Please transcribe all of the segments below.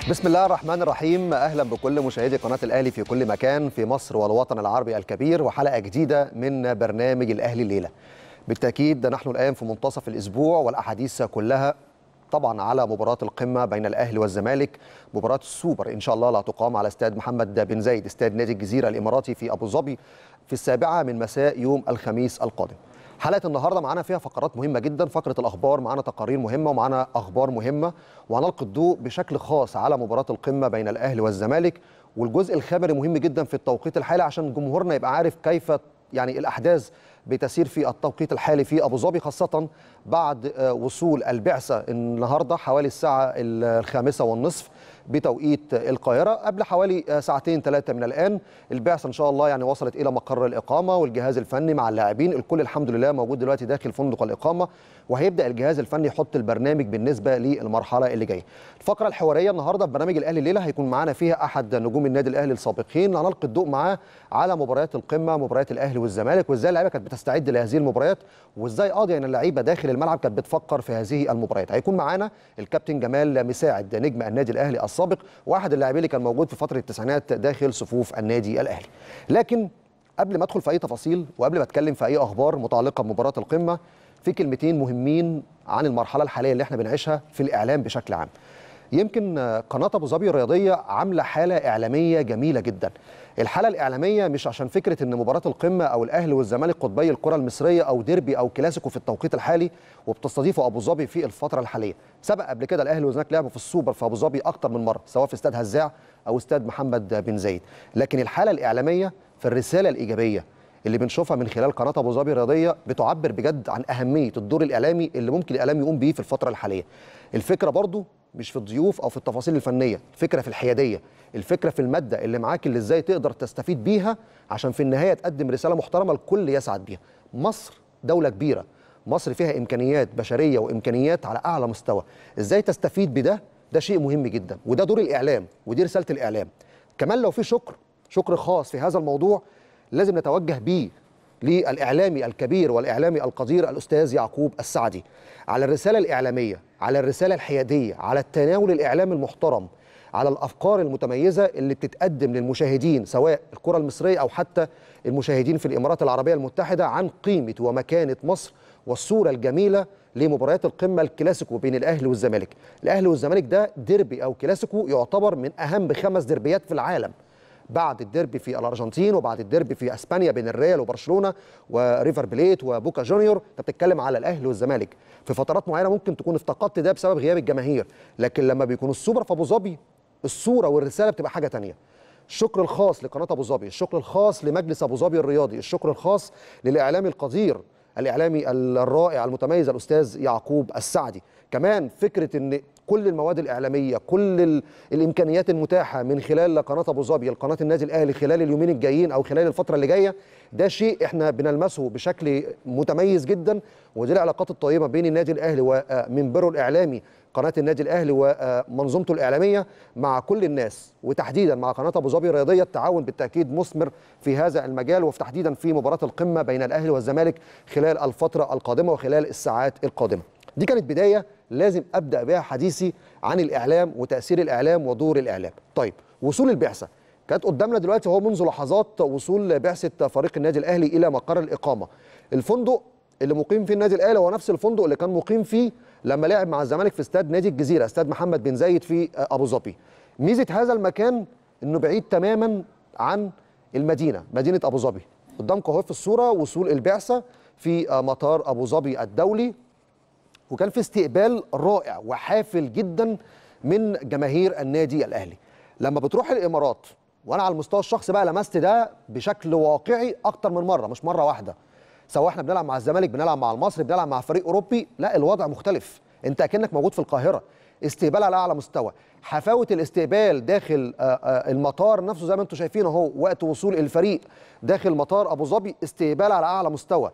بسم الله الرحمن الرحيم اهلا بكل مشاهدي قناه الاهلي في كل مكان في مصر والوطن العربي الكبير وحلقه جديده من برنامج الاهلي الليله بالتاكيد نحن الان في منتصف الاسبوع والاحاديث كلها طبعا على مباراه القمه بين الاهلي والزمالك مباراه السوبر ان شاء الله لا تقام على استاد محمد بن زايد استاد نادي الجزيره الاماراتي في ابو ظبي في السابعه من مساء يوم الخميس القادم حلقه النهارده معانا فيها فقرات مهمه جدا فقره الاخبار معانا تقارير مهمه ومعانا اخبار مهمه وهنلقي الضوء بشكل خاص على مباراه القمه بين الاهلي والزمالك والجزء الخبري مهم جدا في التوقيت الحالي عشان جمهورنا يبقى عارف كيف يعني الاحداث بتسير في التوقيت الحالي في ابو ظبي خاصه بعد وصول البعثه النهارده حوالي الساعه الخامسه والنصف بتوقيت القاهره قبل حوالي ساعتين ثلاثه من الان البعثه ان شاء الله يعني وصلت الى مقر الاقامه والجهاز الفني مع اللاعبين الكل الحمد لله موجود دلوقتي داخل فندق الاقامه وهيبدا الجهاز الفني يحط البرنامج بالنسبه للمرحله اللي جايه الفقره الحواريه النهارده في برنامج الاهلي الليله هيكون معانا فيها احد نجوم النادي الاهلي السابقين هنلقي الضوء معاه على مباريات القمه مباريات الاهلي والزمالك وازاي اللعيبه كانت بتستعد لهذه المباريات وازاي قاضي يعني اللعيبه داخل الملعب كانت بتفكر في هذه المباريات هيكون معانا الكابتن جمال مساعد نجم النادي الاهلي السابق واحد اللاعبين اللي كان موجود في فتره التسعينات داخل صفوف النادي الاهلي لكن قبل ما ادخل في اي تفاصيل وقبل ما اتكلم في اي اخبار متعلقه بمباراه القمه في كلمتين مهمين عن المرحله الحاليه اللي احنا بنعيشها في الاعلام بشكل عام يمكن قناه ابو ظبي الرياضيه عامله حاله اعلاميه جميله جدا الحاله الاعلاميه مش عشان فكره ان مباراه القمه او الاهلي والزمالك قطبي الكره المصريه او ديربي او كلاسيكو في التوقيت الحالي وبتستضيفه ابو ظبي في الفتره الحاليه سبق قبل كده الاهلي والزمالك لعبوا في السوبر في ابو ظبي اكتر من مره سواء في استاد هزاع او استاد محمد بن زايد لكن الحاله الاعلاميه في الرساله الايجابيه اللي بنشوفها من خلال قناه ابو ظبي الرياضيه بتعبر بجد عن اهميه الدور الاعلامي اللي ممكن الاعلام يقوم بيه في الفتره الحاليه الفكره برضو مش في الضيوف او في التفاصيل الفنيه الفكره في الحياديه الفكره في الماده اللي معاك اللي ازاي تقدر تستفيد بيها عشان في النهايه تقدم رساله محترمه الكل يسعد بيها مصر دوله كبيره مصر فيها امكانيات بشريه وامكانيات على اعلى مستوى ازاي تستفيد بده ده شيء مهم جدا وده دور الاعلام ودي رساله الاعلام كمان لو في شكر شكر خاص في هذا الموضوع لازم نتوجه بيه للاعلامي الكبير والاعلامي القدير الاستاذ يعقوب السعدي على الرساله الاعلاميه على الرساله الحياديه على التناول الاعلامي المحترم على الافكار المتميزه اللي بتتقدم للمشاهدين سواء الكره المصريه او حتى المشاهدين في الامارات العربيه المتحده عن قيمه ومكانه مصر والصوره الجميله لمباريات القمه الكلاسيكو بين الاهلي والزمالك الاهلي والزمالك ده ديربي او كلاسيكو يعتبر من اهم خمس ديربيات في العالم بعد الديربي في الارجنتين وبعد الديربي في اسبانيا بين الريال وبرشلونه وريفر بليت وبوكا جونيور انت بتتكلم على الاهلي والزمالك في فترات معينه ممكن تكون افتقدت ده بسبب غياب الجماهير لكن لما بيكون السوبر في ابو ظبي الصوره والرساله بتبقى حاجه تانية الشكر الخاص لقناه ابو ظبي الشكر الخاص لمجلس ابو ظبي الرياضي الشكر الخاص للاعلامي القدير الاعلامي الرائع المتميز الاستاذ يعقوب السعدي كمان فكره ان كل المواد الاعلاميه كل الامكانيات المتاحه من خلال قناه ابو ظبي قناه النادي الاهلي خلال اليومين الجايين او خلال الفتره اللي جايه ده شيء احنا بنلمسه بشكل متميز جدا ودي العلاقات الطيبه بين النادي الاهلي ومنبره الاعلامي قناه النادي الاهلي ومنظومته الاعلاميه مع كل الناس وتحديدا مع قناه ابو ظبي الرياضيه التعاون بالتاكيد مثمر في هذا المجال وفي تحديدا في مباراه القمه بين الاهلي والزمالك خلال الفتره القادمه وخلال الساعات القادمه دي كانت بدايه لازم ابدا بها حديثي عن الاعلام وتاثير الاعلام ودور الاعلام طيب وصول البعثه كانت قدامنا دلوقتي هو منذ لحظات وصول بعثه فريق النادي الاهلي الى مقر الاقامه الفندق اللي مقيم فيه النادي الاهلي هو نفس الفندق اللي كان مقيم فيه لما لعب مع الزمالك في استاد نادي الجزيره استاد محمد بن زايد في ابو ظبي ميزه هذا المكان انه بعيد تماما عن المدينه مدينه ابو ظبي قدامكم اهو في الصوره وصول البعثه في مطار ابو ظبي الدولي وكان في استقبال رائع وحافل جدا من جماهير النادي الاهلي لما بتروح الامارات وانا على المستوى الشخصي بقى لمست ده بشكل واقعي اكتر من مره مش مره واحده سواء احنا بنلعب مع الزمالك بنلعب مع المصري بنلعب مع فريق اوروبي لا الوضع مختلف انت اكنك موجود في القاهره استقبال على اعلى مستوى حفاوه الاستقبال داخل المطار نفسه زي ما انتم شايفين اهو وقت وصول الفريق داخل مطار ابو ظبي استقبال على اعلى مستوى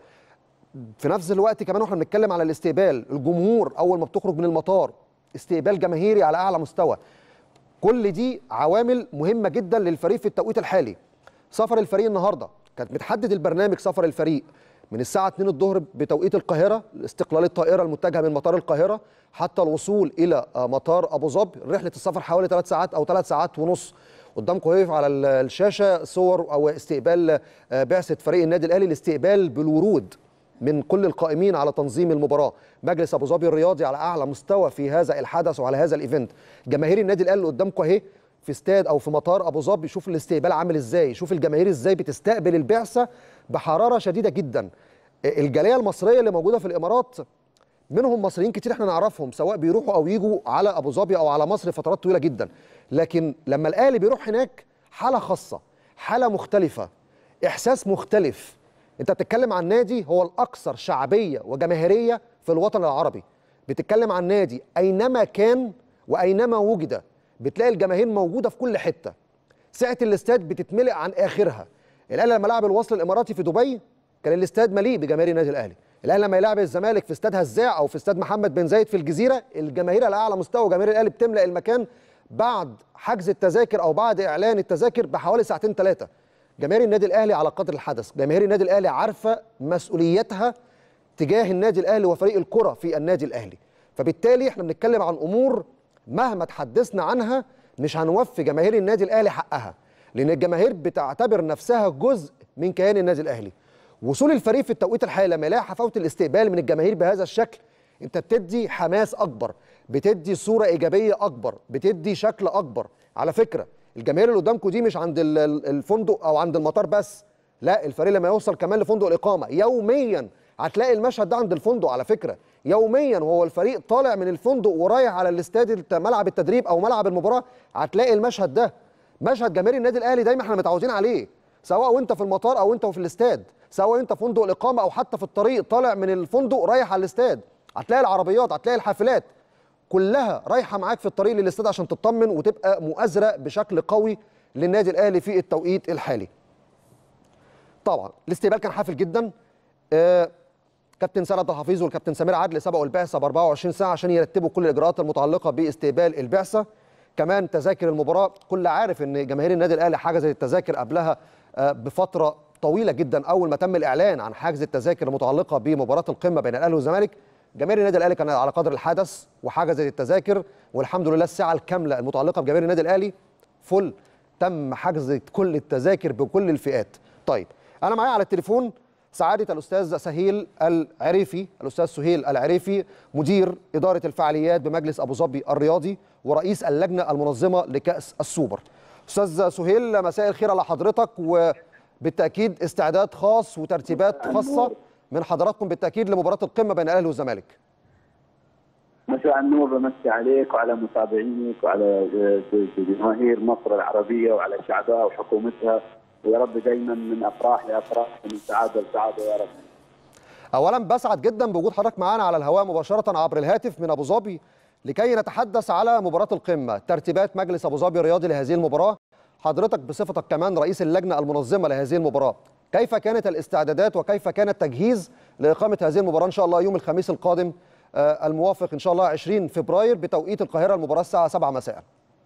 في نفس الوقت كمان واحنا بنتكلم على الاستقبال الجمهور اول ما بتخرج من المطار استقبال جماهيري على اعلى مستوى كل دي عوامل مهمه جدا للفريق في التوقيت الحالي سفر الفريق النهارده كانت متحدد البرنامج سفر الفريق من الساعه 2 الظهر بتوقيت القاهره استقلال الطائره المتجهه من مطار القاهره حتى الوصول الى مطار ابو ظبي رحله السفر حوالي 3 ساعات او 3 ساعات ونص قدامكم هيف على الشاشه صور او استقبال بعثه فريق النادي الاهلي الاستقبال بالورود من كل القائمين على تنظيم المباراه مجلس ابو ظبي الرياضي على اعلى مستوى في هذا الحدث وعلى هذا الايفنت جماهير النادي الاهلي اللي قدامكم اهي في استاد او في مطار ابو ظبي شوف الاستقبال عامل ازاي شوف الجماهير ازاي بتستقبل البعثه بحراره شديده جدا الجاليه المصريه اللي موجوده في الامارات منهم مصريين كتير احنا نعرفهم سواء بيروحوا او يجوا على ابو ظبي او على مصر فترات طويله جدا لكن لما الاهلي بيروح هناك حاله خاصه حاله مختلفه احساس مختلف انت بتتكلم عن نادي هو الاكثر شعبيه وجماهيريه في الوطن العربي بتتكلم عن نادي اينما كان واينما وجد بتلاقي الجماهير موجوده في كل حته سعه الاستاد بتتملئ عن اخرها الاهلي لما لعب الوصل الاماراتي في دبي كان الاستاد مليء بجماهير النادي الاهلي الاهلي لما يلعب الزمالك في استاد هزاع او في استاد محمد بن زايد في الجزيره الجماهير على اعلى مستوى جماهير الاهلي بتملا المكان بعد حجز التذاكر او بعد اعلان التذاكر بحوالي ساعتين ثلاثه جماهير النادي الاهلي على قدر الحدث جماهير النادي الاهلي عارفه مسؤوليتها تجاه النادي الاهلي وفريق الكره في النادي الاهلي فبالتالي احنا بنتكلم عن امور مهما تحدثنا عنها مش هنوفي جماهير النادي الاهلي حقها لان الجماهير بتعتبر نفسها جزء من كيان النادي الاهلي وصول الفريق في التوقيت الحالي لما يلاقي حفاوه الاستقبال من الجماهير بهذا الشكل انت بتدي حماس اكبر بتدي صوره ايجابيه اكبر بتدي شكل اكبر على فكره الجماهير اللي قدامكم دي مش عند الفندق او عند المطار بس لا الفريق لما يوصل كمان لفندق الاقامه يوميا هتلاقي المشهد ده عند الفندق على فكره يوميا وهو الفريق طالع من الفندق ورايح على الاستاد ملعب التدريب او ملعب المباراه هتلاقي المشهد ده مشهد جماهير النادي الاهلي دايما احنا متعودين عليه سواء وانت في المطار او انت في الاستاد سواء انت في فندق الاقامه او حتى في الطريق طالع من الفندق رايح على الاستاد هتلاقي العربيات هتلاقي الحافلات كلها رايحه معاك في الطريق للاستاد عشان تطمن وتبقى مؤازره بشكل قوي للنادي الاهلي في التوقيت الحالي. طبعا الاستقبال كان حافل جدا آه كابتن سند عبد الحفيظ والكابتن سمير عدلي سبقوا البعثه ب 24 ساعه عشان يرتبوا كل الاجراءات المتعلقه باستقبال البعثه. كمان تذاكر المباراه كل عارف ان جماهير النادي الاهلي حجزت التذاكر قبلها آه بفتره طويله جدا اول ما تم الاعلان عن حجز التذاكر المتعلقه بمباراه القمه بين الاهلي والزمالك جماهير النادي الاهلي كانت على قدر الحدث وحجزت التذاكر والحمد لله الساعه الكامله المتعلقه بجماهير النادي الاهلي فل تم حجز كل التذاكر بكل الفئات طيب انا معايا على التليفون سعاده الاستاذ سهيل العريفي الاستاذ سهيل العريفي مدير اداره الفعاليات بمجلس ابو ظبي الرياضي ورئيس اللجنه المنظمه لكاس السوبر استاذ سهيل مساء الخير على حضرتك وبالتاكيد استعداد خاص وترتيبات خاصه من حضراتكم بالتاكيد لمباراه القمه بين الاهلي والزمالك مساء النور بمسي عليك وعلى متابعينك وعلى جماهير مصر العربيه وعلى شعبها وحكومتها ويا رب دايما من افراح لافراح ومن سعاده لسعاده يا رب. اولا بسعد جدا بوجود حضرتك معانا على الهواء مباشره عبر الهاتف من ابو ظبي لكي نتحدث على مباراه القمه، ترتيبات مجلس ابو ظبي الرياضي لهذه المباراه، حضرتك بصفتك كمان رئيس اللجنه المنظمه لهذه المباراه، كيف كانت الاستعدادات وكيف كان التجهيز لاقامه هذه المباراه ان شاء الله يوم الخميس القادم الموافق ان شاء الله 20 فبراير بتوقيت القاهره المباراه الساعه 7 مساء.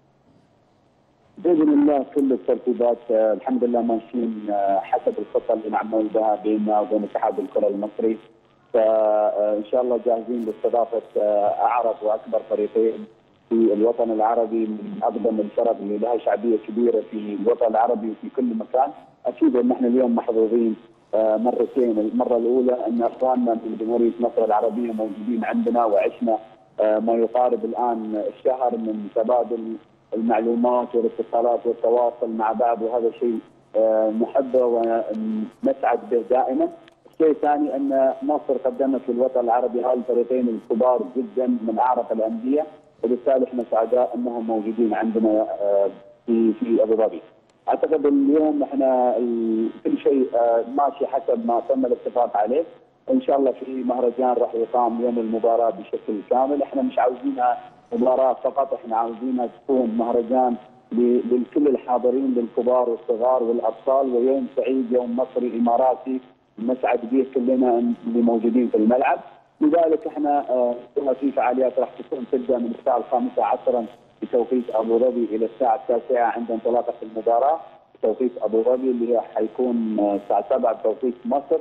باذن الله كل الترتيبات الحمد لله ماشيين حسب الخطه اللي معمول بها بيننا وبين اتحاد الكره المصري فان شاء الله جاهزين لاستضافه اعرف واكبر فريقين في الوطن العربي من اقدم الفرق اللي لها شعبيه كبيره في الوطن العربي وفي كل مكان اكيد ان احنا اليوم محظوظين مرتين المره الاولى ان اخواننا من جمهوريه مصر العربيه موجودين عندنا وعشنا ما يقارب الان الشهر من تبادل المعلومات والاتصالات والتواصل مع بعض وهذا شيء نحبه ونسعد به دائما. الشيء الثاني ان مصر قدمت للوطن العربي هؤلاء الفريقين الكبار جدا من اعرف الانديه وبالتالي احنا سعداء انهم موجودين عندنا في في ابو ظبي. اعتقد اليوم احنا كل شيء ماشي حسب ما تم الاتفاق عليه ان شاء الله في مهرجان راح يقام يوم المباراه بشكل كامل احنا مش عاوزينها مباراه فقط احنا عاوزينها تكون مهرجان لكل الحاضرين للكبار والصغار والاطفال ويوم سعيد يوم مصري اماراتي نسعد به كلنا اللي موجودين في الملعب لذلك احنا في فعاليات راح تكون تبدا من الساعه الخامسه عصرا بتوقيت ابو ظبي الى الساعه التاسعه عند انطلاقه المباراه بتوقيت ابو ظبي اللي هي حيكون الساعه 7 بتوقيت مصر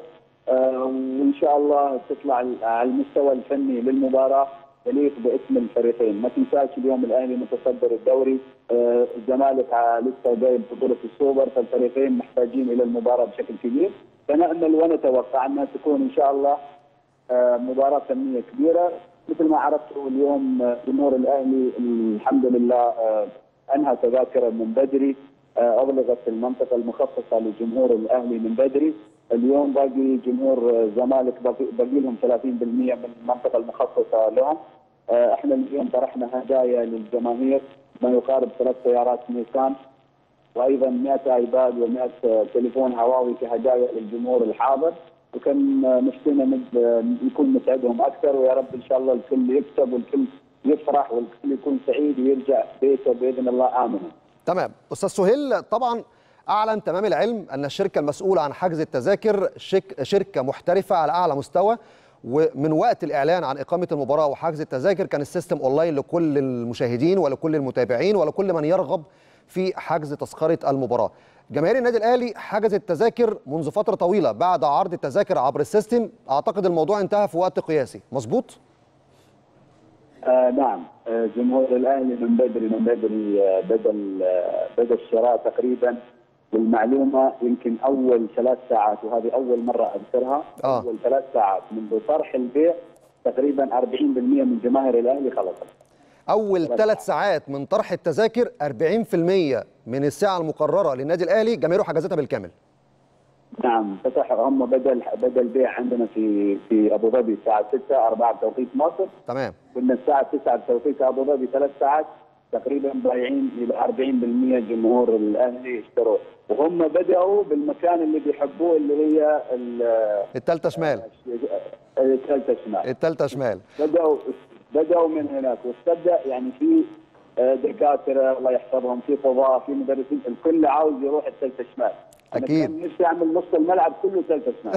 آه، وان شاء الله تطلع على المستوى الفني للمباراه تليق باسم الفريقين، ما تنساش اليوم الاهلي متصدر الدوري، آه، الزمالك ع- لسه جاي بطوله السوبر فالفريقين محتاجين الى المباراه بشكل كبير، فنامل ونتوقع انها تكون ان شاء الله آه، مباراه فنيه كبيره، مثل ما عرفتوا اليوم آه، جمهور الاهلي الحمد لله آه، انهى تذاكره من بدري آه، اغلقت المنطقه المخصصه لجمهور الاهلي من بدري اليوم باقي جمهور آه، الزمالك باقي باقي لهم 30% من المنطقه المخصصه لهم آه، احنا اليوم طرحنا هدايا للجماهير ما يقارب ثلاث سيارات نيسان وايضا 100 ايباد و100 تليفون هواوي كهدايا للجمهور الحاضر وكان آه، نفسنا نب- آه، نكون نسعدهم اكثر ويا رب ان شاء الله الكل يكسب والكل يفرح والكل يكون سعيد ويرجع بيته باذن الله امنا. تمام استاذ سهيل طبعا اعلن تمام العلم ان الشركه المسؤوله عن حجز التذاكر شك شركه محترفه على اعلى مستوى ومن وقت الاعلان عن اقامه المباراه وحجز التذاكر كان السيستم اونلاين لكل المشاهدين ولكل المتابعين ولكل من يرغب في حجز تذكره المباراه جماهير النادي الاهلي حجزت التذاكر منذ فتره طويله بعد عرض التذاكر عبر السيستم اعتقد الموضوع انتهى في وقت قياسي مظبوط آه نعم آه جمهور الاهلي من بدري من بدري آه بدا ال- آه بدا الشراء تقريبا والمعلومه يمكن اول ثلاث ساعات وهذه اول مره اذكرها آه. اول ثلاث ساعات منذ طرح البيع تقريبا 40% من جماهير الاهلي خلصت اول ثلاث ساعات من طرح التذاكر 40% من الساعه المقرره للنادي الاهلي جماهيره حجزتها بالكامل نعم فتح هم بدا بدا البيع عندنا في في ابو ظبي الساعه 6 4 بتوقيت مصر تمام كنا الساعه 9 بتوقيت ابو ظبي ثلاث ساعات تقريبا بايعين الى 40% جمهور الاهلي اشتروا وهم بداوا بالمكان اللي بيحبوه اللي هي ال- الثالثه شمال الثالثه شمال الثالثه شمال بداوا بداوا من هناك واستبدا يعني في آه، دكاتره الله يحفظهم في قضاه في مدرسين الكل عاوز يروح الثالثه شمال أنا أكيد. كان نفسي اعمل نص الملعب كله ثالثه شمال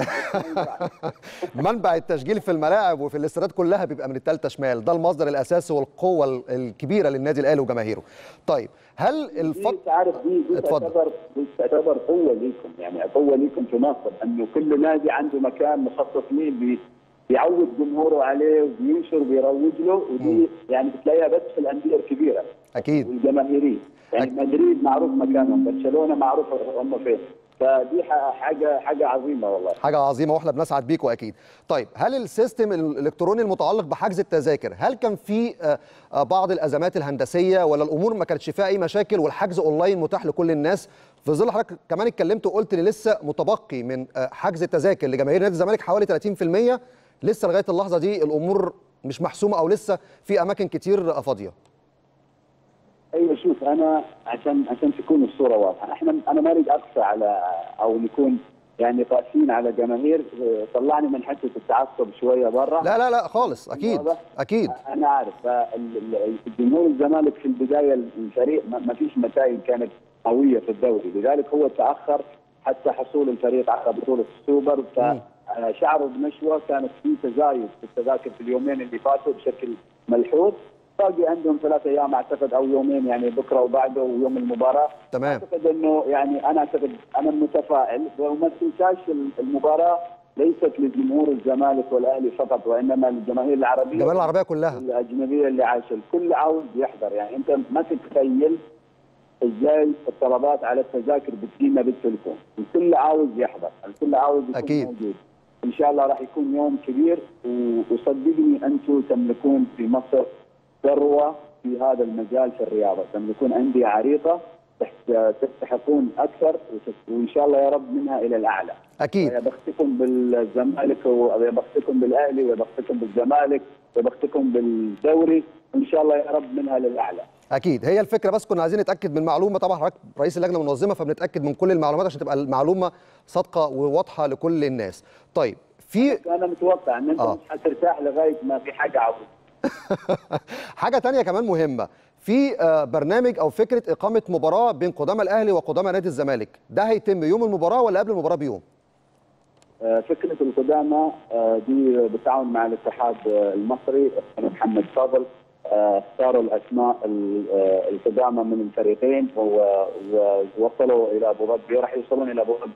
منبع التشجيل في الملاعب وفي الاستادات كلها بيبقى من الثالثه شمال ده المصدر الاساسي والقوه ال- الكبيره للنادي الاهلي وجماهيره طيب هل دي الفضل تعرف دي دي اتفضل. تعتبر دي تعتبر قوه ليكم يعني قوه ليكم في مصر انه كل نادي عنده مكان مخصص ليه بي- بيعود جمهوره عليه وبينشر وبيروج له ودي يعني بتلاقيها بس في الانديه الكبيره اكيد والجماهيريه يعني مدريد معروف مكانهم برشلونه معروف هم فين فدي ح- حاجه حاجه عظيمه والله حاجه عظيمه واحنا بنسعد بيكم اكيد طيب هل السيستم الالكتروني المتعلق بحجز التذاكر هل كان في آه، آه، بعض الازمات الهندسيه ولا الامور ما كانتش فيها اي مشاكل والحجز اونلاين متاح لكل الناس في ظل حضرتك كمان اتكلمت وقلت لي لسه متبقي من آه، حجز التذاكر لجماهير نادي الزمالك حوالي 30% لسه لغايه اللحظه دي الامور مش محسومه او لسه في اماكن كتير آه، فاضيه ايوه شوف انا عشان عشان تكون الصوره واضحه احنا انا ما اريد اقسى على او نكون يعني قاسيين على جماهير طلعني من حته التعصب شويه برا لا لا لا خالص اكيد واضح؟ اكيد انا عارف فالجمهور الزمالك في البدايه الفريق ما ما فيش نتائج كانت قويه في الدوري لذلك هو تاخر حتى حصول الفريق على بطوله السوبر فشعروا بنشوه كانت في تزايد في التذاكر في اليومين اللي فاتوا بشكل ملحوظ باقي عندهم ثلاثة ايام اعتقد او يومين يعني بكره وبعده ويوم المباراه تمام اعتقد انه يعني انا اعتقد انا متفائل وما تنساش المباراه ليست لجمهور الزمالك والاهلي فقط وانما للجماهير العربيه الجماهير العربيه كلها الاجنبيه اللي عايشه الكل عاوز يحضر يعني انت ما تتخيل ازاي الطلبات على التذاكر بتجينا بالتليفون الكل عاوز يحضر الكل عاوز يكون أكيد. موجود ان شاء الله راح يكون يوم كبير و- وصدقني انتم تملكون في مصر ثروه في هذا المجال في الرياضه تملكون انديه عريقه تحت- تستحقون اكثر وتس- وان شاء الله يا رب منها الى الاعلى اكيد يا بختكم بالزمالك ويا بختكم بالاهلي ويا بختكم بالزمالك ويا بختكم بالدوري وان شاء الله يا رب منها للاعلى اكيد هي الفكره بس كنا عايزين نتاكد من معلومه طبعا حضرتك رئيس اللجنه المنظمه فبنتاكد من كل المعلومات عشان تبقى المعلومه صادقه وواضحه لكل الناس طيب في انا متوقع ان انت آه. مش حترتاح لغايه ما في حاجه عظيمه حاجه تانية كمان مهمه في آه، برنامج او فكره اقامه مباراه بين قدامى الاهلي وقدامى نادي الزمالك ده هيتم يوم المباراه ولا قبل المباراه بيوم آه، فكره القدامى آه، دي بالتعاون مع الاتحاد آه، المصري أخونا محمد فاضل آه، اختاروا الاسماء ال- آه، القدامى من الفريقين و- ووصلوا الى ابو ظبي راح يوصلون الى ابو ظبي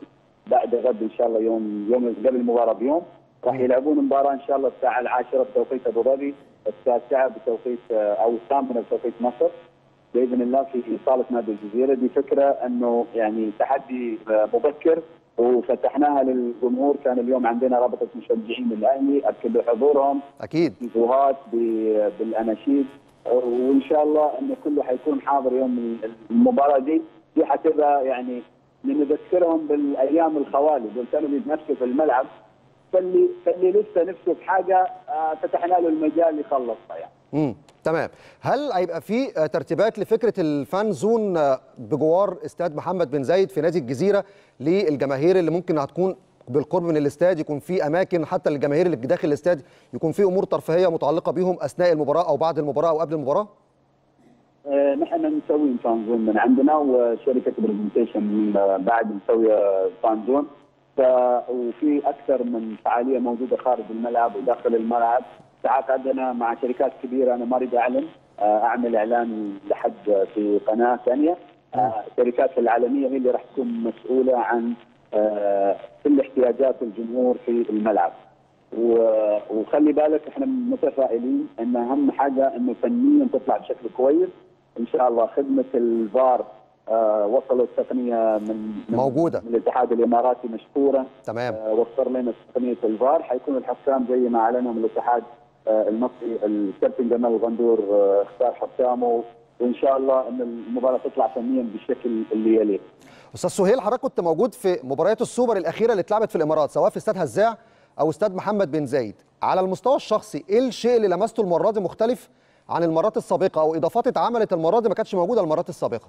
بعد غد ان شاء الله يوم يوم قبل المباراه بيوم راح يلعبون مباراه ان شاء الله الساعه العاشره بتوقيت ابو ظبي التاسعه بتوقيت او الثامنه بتوقيت مصر باذن الله في صاله نادي الجزيره دي فكره انه يعني تحدي مبكر وفتحناها للجمهور كان اليوم عندنا رابطه مشجعين الاهلي اكدوا حضورهم اكيد فيديوهات بالاناشيد وان شاء الله انه كله حيكون حاضر يوم المباراه دي دي حتبقى يعني نذكرهم بالايام الخوالي دول كانوا بيتنافسوا في الملعب فاللي فاللي لسه نفسه في حاجه فتحنا له المجال يخلصها يعني. امم تمام هل هيبقى في ترتيبات لفكره الفان زون بجوار استاد محمد بن زايد في نادي الجزيره للجماهير اللي ممكن هتكون بالقرب من الاستاد يكون في اماكن حتى للجماهير اللي داخل الاستاد يكون في امور ترفيهيه متعلقه بيهم اثناء المباراه او بعد المباراه او قبل المباراه؟ آه نحن نسوي فان زون من عندنا وشركه برزنتيشن بعد مسويه فان زون وفي اكثر من فعاليه موجوده خارج الملعب وداخل الملعب ساعات عندنا مع شركات كبيره انا ما اريد اعلن اعمل اعلان لحد في قناه ثانيه الشركات العالميه هي اللي راح تكون مسؤوله عن كل احتياجات الجمهور في الملعب وخلي بالك احنا متفائلين ان اهم حاجه انه فنيا تطلع بشكل كويس ان شاء الله خدمه الفار آه وصلوا التقنيه من, من موجوده من الاتحاد الاماراتي مشكوره تمام آه وفر لنا تقنيه الفار حيكون الحكام زي ما اعلنهم الاتحاد آه المصري الكابتن جمال الغندور آه اختار حكامه وان شاء الله ان المباراه تطلع فنيا بالشكل اللي يليه. استاذ سهيل حضرتك كنت موجود في مباريات السوبر الاخيره اللي اتلعبت في الامارات سواء في استاد هزاع او استاد محمد بن زايد على المستوى الشخصي ايه الشيء اللي لمسته المره دي مختلف عن المرات السابقه او اضافات اتعملت المره دي ما كانتش موجوده المرات السابقه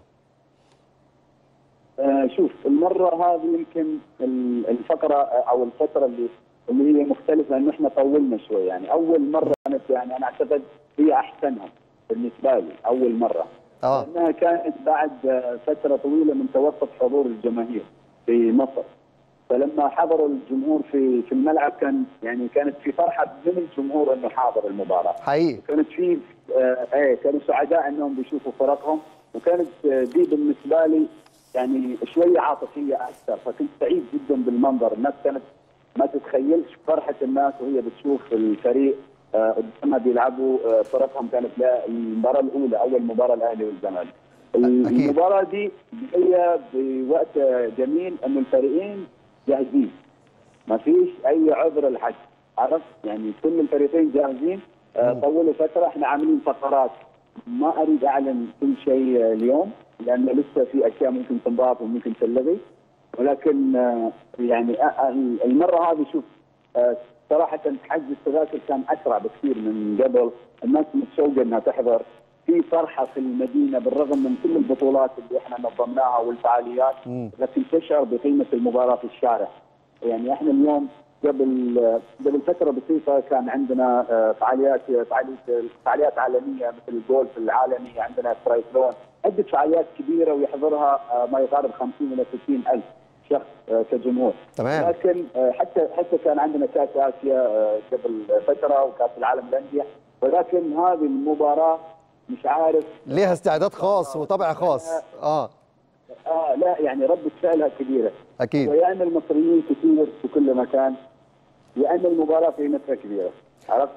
آه شوف المره هذه يمكن الفقره او الفتره اللي اللي هي مختلفه انه احنا طولنا شوي يعني اول مره كانت يعني انا اعتقد هي احسنها بالنسبه لي اول مره اه لانها كانت بعد فتره طويله من توقف حضور الجماهير في مصر فلما حضروا الجمهور في في الملعب كان يعني كانت في فرحه من الجمهور انه حاضر المباراه حقيقي كانت في آه ايه كانوا سعداء انهم بيشوفوا فرقهم وكانت دي بالنسبه لي يعني شويه عاطفيه اكثر فكنت سعيد جدا بالمنظر الناس كانت ما تتخيلش فرحه الناس وهي بتشوف الفريق قدامها آه بيلعبوا آه فرقهم كانت المباراه الاولى اول مباراه الاهلي والزمالك المباراه دي هي بوقت جميل انه الفريقين جاهزين ما فيش اي عذر لحد عرفت يعني كل الفريقين جاهزين آه طولوا فتره احنا عاملين فقرات ما اريد اعلن كل شيء اليوم لان لسه في اشياء ممكن تنضاف وممكن تلغي ولكن آه يعني آه المره هذه شوف صراحه حجز التذاكر كان اسرع بكثير من قبل الناس متشوقه انها تحضر في فرحه في المدينه بالرغم من كل البطولات اللي احنا نظمناها والفعاليات لكن تشعر بقيمه المباراه في الشارع. يعني احنا اليوم قبل قبل فتره بسيطه كان عندنا فعاليات فعاليات فعاليات عالميه مثل الجولف العالمي عندنا ترايثلون عده فعاليات كبيره ويحضرها ما يقارب 50 الى 60 الف شخص كجمهور تمام لكن حتى حتى كان عندنا كاس اسيا قبل فتره وكاس العالم للانديه ولكن هذه المباراه مش عارف ليها استعداد خاص وطبع خاص اه اه لا يعني ردة فعلها كبيرة اكيد ويا ان المصريين كثير في كل مكان يا ان المباراة قيمتها كبيرة عرفت؟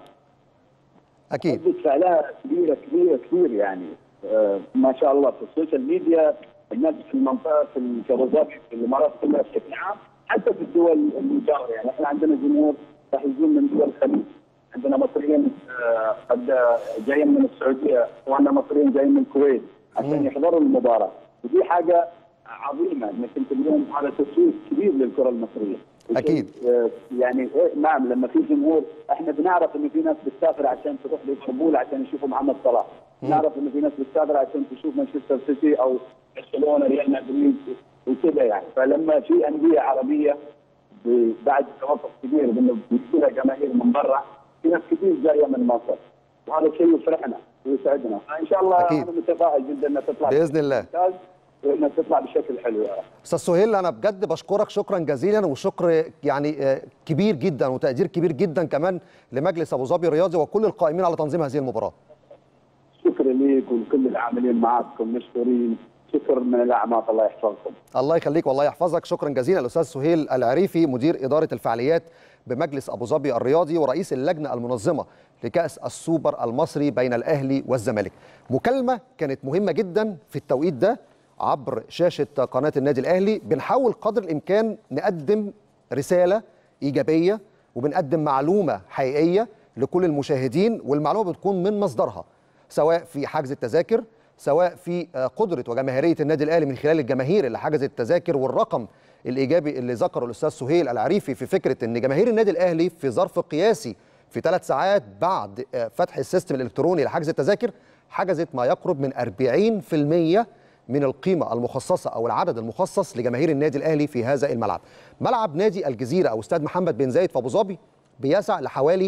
اكيد ردة فعلها كبيرة كبيرة كثير يعني آه ما شاء الله في السوشيال ميديا الناس في المنطقة في ابو ظبي في الامارات كلها بشكل عام حتى في الدول المجاورة يعني احنا عندنا جمهور راح يجون من دول الخليج عندنا مصريين قد جايين من السعوديه وانا مصريين جايين من الكويت عشان يحضروا المباراه ودي حاجه عظيمه انك انت اليوم هذا تسويق كبير للكره المصريه اكيد يعني نعم لما في جمهور احنا بنعرف انه في ناس بتسافر عشان تروح لاسطنبول عشان يشوفوا محمد صلاح نعرف انه في ناس بتسافر عشان تشوف مانشستر سيتي او برشلونه ريال مدريد وكذا يعني فلما في انديه عربيه بعد توقف كبير انه بيجي جماهير من برا في ناس كثير جايه من مصر وهذا شيء يفرحنا ويسعدنا فان شاء الله أكيد. انا متفائل جدا انها تطلع باذن الله ممتاز وانها تطلع بشكل حلو يا رب استاذ سهيل انا بجد بشكرك شكرا جزيلا وشكر يعني كبير جدا وتقدير كبير جدا كمان لمجلس ابو ظبي الرياضي وكل القائمين على تنظيم هذه المباراه شكرا ليك ولكل العاملين معكم مشكورين شكر من الاعماق الله يحفظكم الله يخليك والله يحفظك شكرا جزيلا الاستاذ سهيل العريفي مدير اداره الفعاليات بمجلس ابو ظبي الرياضي ورئيس اللجنه المنظمه لكاس السوبر المصري بين الاهلي والزمالك مكالمه كانت مهمه جدا في التوقيت ده عبر شاشه قناه النادي الاهلي بنحاول قدر الامكان نقدم رساله ايجابيه وبنقدم معلومه حقيقيه لكل المشاهدين والمعلومه بتكون من مصدرها سواء في حجز التذاكر سواء في قدره وجماهيريه النادي الاهلي من خلال الجماهير اللي حجزت التذاكر والرقم الايجابي اللي ذكره الاستاذ سهيل العريفي في فكره ان جماهير النادي الاهلي في ظرف قياسي في ثلاث ساعات بعد فتح السيستم الالكتروني لحجز التذاكر حجزت ما يقرب من 40% من القيمه المخصصه او العدد المخصص لجماهير النادي الاهلي في هذا الملعب. ملعب نادي الجزيره او استاد محمد بن زايد في ابو ظبي بيسع لحوالي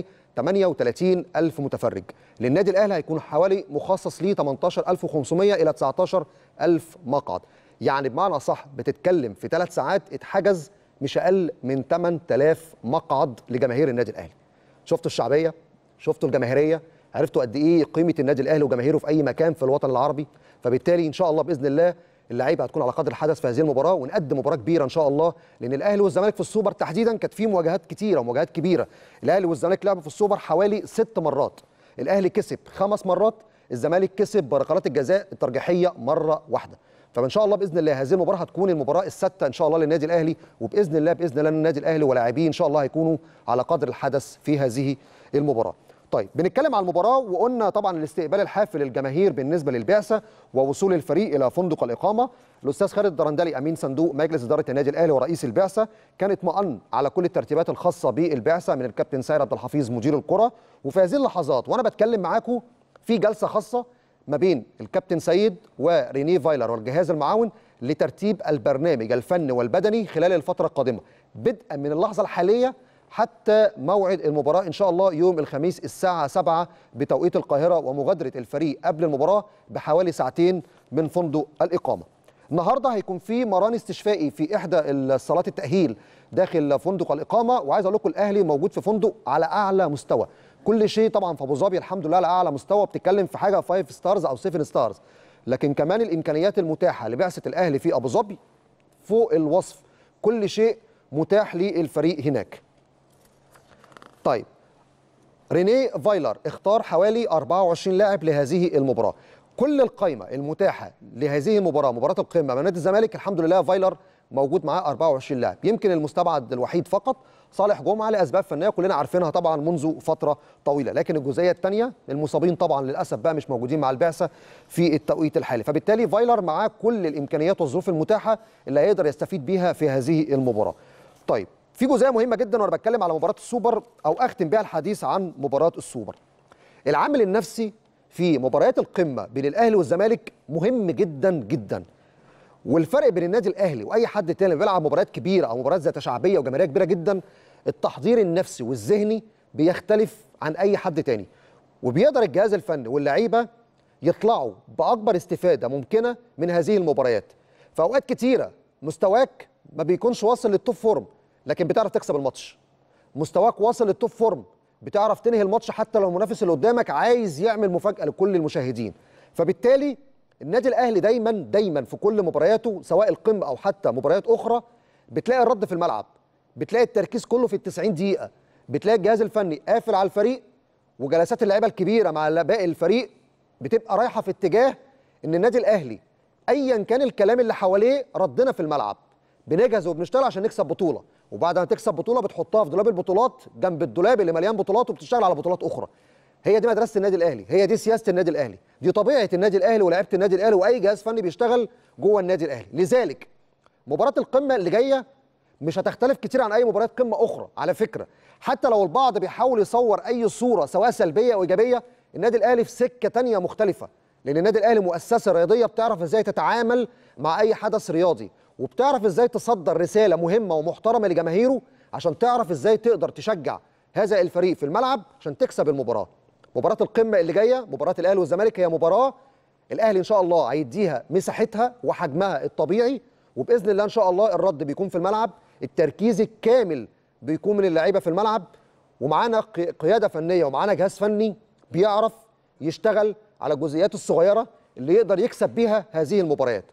38 ألف متفرج للنادي الأهلي هيكون حوالي مخصص ليه 18500 إلى 19 ألف مقعد يعني بمعنى صح بتتكلم في ثلاث ساعات اتحجز مش أقل من 8000 مقعد لجماهير النادي الأهلي شفتوا الشعبية شفتوا الجماهيرية عرفتوا قد إيه قيمة النادي الأهلي وجماهيره في أي مكان في الوطن العربي فبالتالي إن شاء الله بإذن الله اللعيبه هتكون على قدر الحدث في هذه المباراه ونقدم مباراه كبيره ان شاء الله لان الاهلي والزمالك في السوبر تحديدا كانت في مواجهات كتيره ومواجهات كبيره الاهلي والزمالك لعبوا في السوبر حوالي ست مرات الاهلي كسب خمس مرات الزمالك كسب بركلات الجزاء الترجيحيه مره واحده فان شاء الله باذن الله هذه المباراه هتكون المباراه السادسه ان شاء الله للنادي الاهلي وباذن الله باذن الله النادي الاهلي ولاعبيه ان شاء الله هيكونوا على قدر الحدث في هذه المباراه طيب بنتكلم عن المباراه وقلنا طبعا الاستقبال الحافل للجماهير بالنسبه للبعثه ووصول الفريق الى فندق الاقامه الاستاذ خالد درندلي امين صندوق مجلس اداره النادي الاهلي ورئيس البعثه كان اطمأن على كل الترتيبات الخاصه بالبعثه من الكابتن سيد عبد الحفيظ مدير الكره وفي هذه اللحظات وانا بتكلم معاكم في جلسه خاصه ما بين الكابتن سيد وريني فايلر والجهاز المعاون لترتيب البرنامج الفني والبدني خلال الفتره القادمه بدءا من اللحظه الحاليه حتى موعد المباراة إن شاء الله يوم الخميس الساعة 7 بتوقيت القاهرة ومغادرة الفريق قبل المباراة بحوالي ساعتين من فندق الإقامة النهاردة هيكون في مران استشفائي في إحدى الصالات التأهيل داخل فندق الإقامة وعايز أقول لكم الأهلي موجود في فندق على أعلى مستوى كل شيء طبعا في أبو ظبي الحمد لله على أعلى مستوى بتتكلم في حاجة 5 ستارز أو 7 ستارز لكن كمان الإمكانيات المتاحة لبعثة الأهلي في أبو ظبي فوق الوصف كل شيء متاح للفريق هناك طيب رينيه فايلر اختار حوالي 24 لاعب لهذه المباراه كل القائمه المتاحه لهذه المباراه مباراه القمه امام نادي الزمالك الحمد لله فايلر موجود معاه 24 لاعب يمكن المستبعد الوحيد فقط صالح جمعه لاسباب فنيه كلنا عارفينها طبعا منذ فتره طويله لكن الجزئيه الثانيه المصابين طبعا للاسف بقى مش موجودين مع البعثه في التوقيت الحالي فبالتالي فايلر معاه كل الامكانيات والظروف المتاحه اللي هيقدر يستفيد بيها في هذه المباراه طيب في جزئيه مهمه جدا وانا بتكلم على مباراه السوبر او اختم بيها الحديث عن مباراه السوبر العامل النفسي في مباريات القمه بين الاهلي والزمالك مهم جدا جدا والفرق بين النادي الاهلي واي حد تاني بيلعب مباريات كبيره او مباريات ذات شعبيه وجماهيريه كبيره جدا التحضير النفسي والذهني بيختلف عن اي حد تاني وبيقدر الجهاز الفني واللعيبه يطلعوا باكبر استفاده ممكنه من هذه المباريات في اوقات كتيره مستواك ما بيكونش واصل للتوب فورم لكن بتعرف تكسب الماتش مستواك واصل للتوب فورم بتعرف تنهي الماتش حتى لو المنافس اللي قدامك عايز يعمل مفاجاه لكل المشاهدين فبالتالي النادي الاهلي دايما دايما في كل مبارياته سواء القمه او حتى مباريات اخرى بتلاقي الرد في الملعب بتلاقي التركيز كله في ال 90 دقيقه بتلاقي الجهاز الفني قافل على الفريق وجلسات اللعيبه الكبيره مع باقي الفريق بتبقى رايحه في اتجاه ان النادي الاهلي ايا كان الكلام اللي حواليه ردنا في الملعب بنجهز وبنشتغل عشان نكسب بطوله وبعد ما تكسب بطوله بتحطها في دولاب البطولات جنب الدولاب اللي مليان بطولات وبتشتغل على بطولات اخرى هي دي مدرسه النادي الاهلي هي دي سياسه النادي الاهلي دي طبيعه النادي الاهلي ولاعيبه النادي الاهلي واي جهاز فني بيشتغل جوه النادي الاهلي لذلك مباراه القمه اللي جايه مش هتختلف كتير عن اي مباراه قمه اخرى على فكره حتى لو البعض بيحاول يصور اي صوره سواء سلبيه او ايجابيه النادي الاهلي في سكه تانية مختلفه لان النادي الاهلي مؤسسه رياضيه بتعرف ازاي تتعامل مع اي حدث رياضي وبتعرف ازاي تصدر رساله مهمه ومحترمه لجماهيره عشان تعرف ازاي تقدر تشجع هذا الفريق في الملعب عشان تكسب المباراه مباراه القمه اللي جايه مباراه الاهلي والزمالك هي مباراه الاهلي ان شاء الله هيديها مساحتها وحجمها الطبيعي وباذن الله ان شاء الله الرد بيكون في الملعب التركيز الكامل بيكون من اللعيبه في الملعب ومعانا قياده فنيه ومعانا جهاز فني بيعرف يشتغل على الجزئيات الصغيره اللي يقدر يكسب بيها هذه المباريات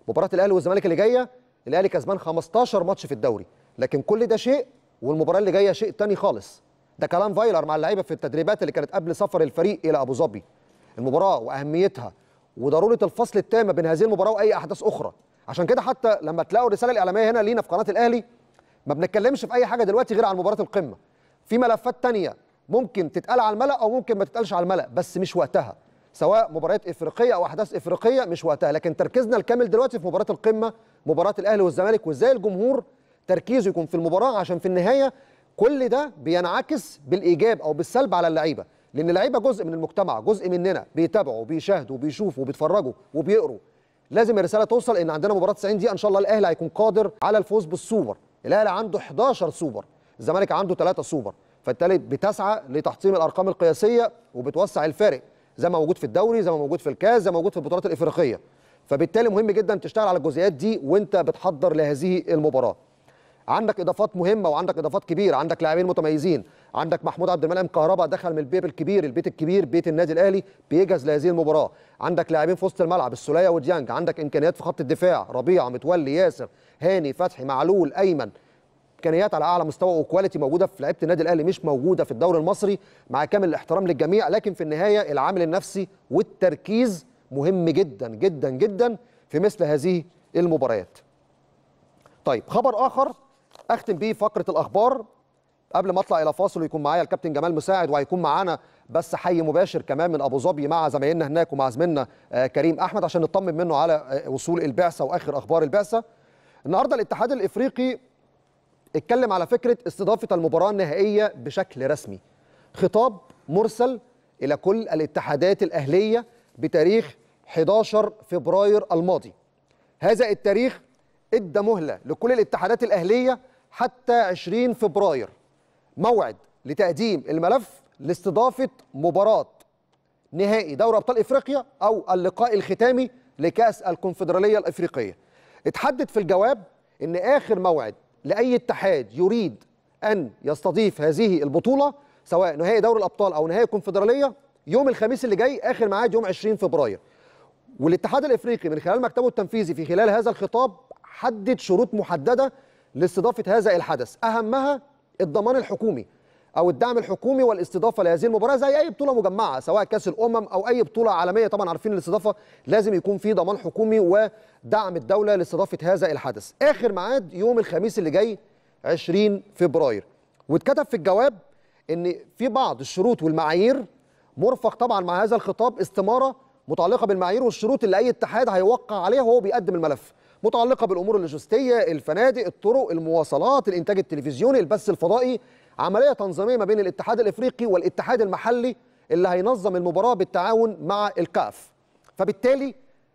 مباراه الاهلي والزمالك اللي جايه الاهلي كسبان 15 ماتش في الدوري لكن كل ده شيء والمباراه اللي جايه شيء تاني خالص ده كلام فايلر مع اللعيبه في التدريبات اللي كانت قبل سفر الفريق الى ابو ظبي المباراه واهميتها وضروره الفصل التام بين هذه المباراه واي احداث اخرى عشان كده حتى لما تلاقوا الرساله الاعلاميه هنا لينا في قناه الاهلي ما بنتكلمش في اي حاجه دلوقتي غير عن مباراه القمه في ملفات تانية ممكن تتقال على الملأ او ممكن ما تتقالش على الملأ بس مش وقتها سواء مباريات افريقيه او احداث افريقيه مش وقتها لكن تركيزنا الكامل دلوقتي في مباراه القمه مباراه الاهلي والزمالك وازاي الجمهور تركيزه يكون في المباراه عشان في النهايه كل ده بينعكس بالايجاب او بالسلب على اللعيبه لان اللعيبه جزء من المجتمع جزء مننا بيتابعوا وبيشاهدوا وبيشوفوا وبيتفرجوا وبيقروا لازم الرساله توصل ان عندنا مباراه 90 دقيقه ان شاء الله الاهلي هيكون قادر على الفوز بالسوبر الاهلي عنده 11 سوبر الزمالك عنده 3 سوبر فبالتالي بتسعى لتحطيم الارقام القياسيه وبتوسع الفارق زي ما موجود في الدوري زي ما موجود في الكاس زي ما موجود في البطولات الافريقيه فبالتالي مهم جدا تشتغل على الجزئيات دي وانت بتحضر لهذه المباراه عندك اضافات مهمه وعندك اضافات كبيره عندك لاعبين متميزين عندك محمود عبد المنعم كهربا دخل من البيت الكبير البيت الكبير بيت النادي الاهلي بيجهز لهذه المباراه عندك لاعبين في وسط الملعب السوليه وديانج عندك امكانيات في خط الدفاع ربيعه متولي ياسر هاني فتحي معلول ايمن امكانيات على اعلى مستوى وكواليتي موجوده في لعيبه النادي الاهلي مش موجوده في الدوري المصري مع كامل الاحترام للجميع لكن في النهايه العامل النفسي والتركيز مهم جدا جدا جدا في مثل هذه المباريات. طيب خبر اخر اختم بيه فقره الاخبار قبل ما اطلع الى فاصل ويكون معايا الكابتن جمال مساعد وهيكون معانا بس حي مباشر كمان من ابو ظبي مع زمايلنا هناك ومع زميلنا آه كريم احمد عشان نطمن منه على آه وصول البعثه واخر اخبار البعثه. النهارده الاتحاد الافريقي اتكلم على فكره استضافه المباراه النهائيه بشكل رسمي. خطاب مرسل الى كل الاتحادات الاهليه بتاريخ 11 فبراير الماضي. هذا التاريخ ادى مهله لكل الاتحادات الاهليه حتى 20 فبراير موعد لتقديم الملف لاستضافه مباراه نهائي دوري ابطال افريقيا او اللقاء الختامي لكاس الكونفدراليه الافريقيه. اتحدد في الجواب ان اخر موعد لاي اتحاد يريد ان يستضيف هذه البطوله سواء نهائي دوري الابطال او نهائي الكونفدراليه يوم الخميس اللي جاي اخر ميعاد يوم 20 فبراير. والاتحاد الافريقي من خلال مكتبه التنفيذي في خلال هذا الخطاب حدد شروط محدده لاستضافه هذا الحدث اهمها الضمان الحكومي او الدعم الحكومي والاستضافه لهذه المباراه زي اي بطوله مجمعه سواء كاس الامم او اي بطوله عالميه طبعا عارفين الاستضافه لازم يكون في ضمان حكومي ودعم الدوله لاستضافه هذا الحدث اخر ميعاد يوم الخميس اللي جاي 20 فبراير واتكتب في الجواب ان في بعض الشروط والمعايير مرفق طبعا مع هذا الخطاب استماره متعلقه بالمعايير والشروط اللي اي اتحاد هيوقع عليها وهو بيقدم الملف متعلقه بالامور اللوجستيه الفنادق الطرق المواصلات الانتاج التلفزيوني البث الفضائي عمليه تنظيميه ما بين الاتحاد الافريقي والاتحاد المحلي اللي هينظم المباراه بالتعاون مع الكاف فبالتالي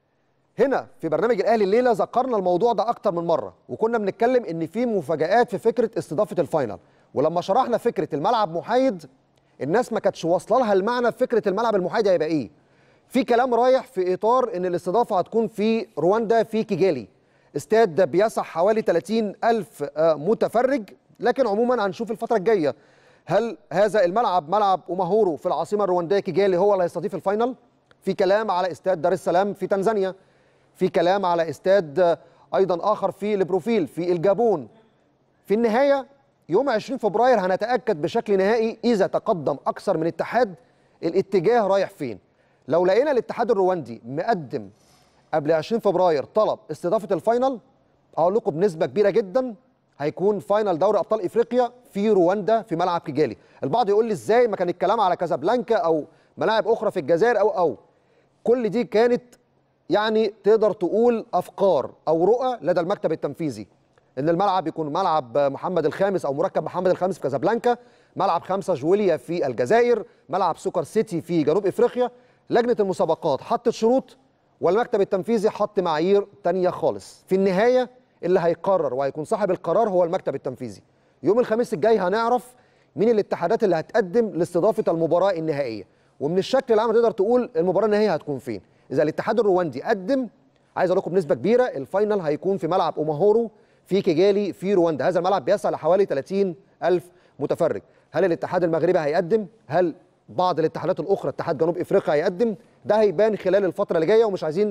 هنا في برنامج الاهلي الليله ذكرنا الموضوع ده اكتر من مره وكنا بنتكلم ان في مفاجات في فكره استضافه الفاينل ولما شرحنا فكره الملعب محايد الناس ما كانتش واصله لها المعنى في فكره الملعب المحايد هيبقى ايه في كلام رايح في اطار ان الاستضافه هتكون في رواندا في كيجالي استاد بيسع حوالي 30 ألف متفرج لكن عموما هنشوف الفترة الجاية هل هذا الملعب ملعب أماهورو في العاصمة الرواندية كيجالي هو اللي هيستضيف الفاينل في كلام على استاد دار السلام في تنزانيا في كلام على استاد أيضا آخر في البروفيل في الجابون في النهاية يوم 20 فبراير هنتأكد بشكل نهائي إذا تقدم أكثر من اتحاد الاتجاه رايح فين لو لقينا الاتحاد الرواندي مقدم قبل 20 فبراير طلب استضافه الفاينل اقول لكم بنسبه كبيره جدا هيكون فاينل دوري ابطال افريقيا في رواندا في ملعب كيجالي البعض يقول لي ازاي ما كان الكلام على كازابلانكا او ملاعب اخرى في الجزائر او او كل دي كانت يعني تقدر تقول افكار او رؤى لدى المكتب التنفيذي ان الملعب يكون ملعب محمد الخامس او مركب محمد الخامس في كازابلانكا ملعب خمسة جويليا في الجزائر ملعب سوكر سيتي في جنوب افريقيا لجنه المسابقات حطت شروط والمكتب التنفيذي حط معايير تانية خالص في النهاية اللي هيقرر وهيكون صاحب القرار هو المكتب التنفيذي يوم الخميس الجاي هنعرف مين الاتحادات اللي هتقدم لاستضافة المباراة النهائية ومن الشكل العام تقدر تقول المباراة النهائية هتكون فين إذا الاتحاد الرواندي قدم عايز أقول لكم بنسبة كبيرة الفاينل هيكون في ملعب أوماهورو في كيجالي في رواندا هذا الملعب بيسع لحوالي 30 ألف متفرج هل الاتحاد المغربي هيقدم هل بعض الاتحادات الاخرى اتحاد جنوب افريقيا هيقدم ده هيبان خلال الفتره اللي جايه ومش عايزين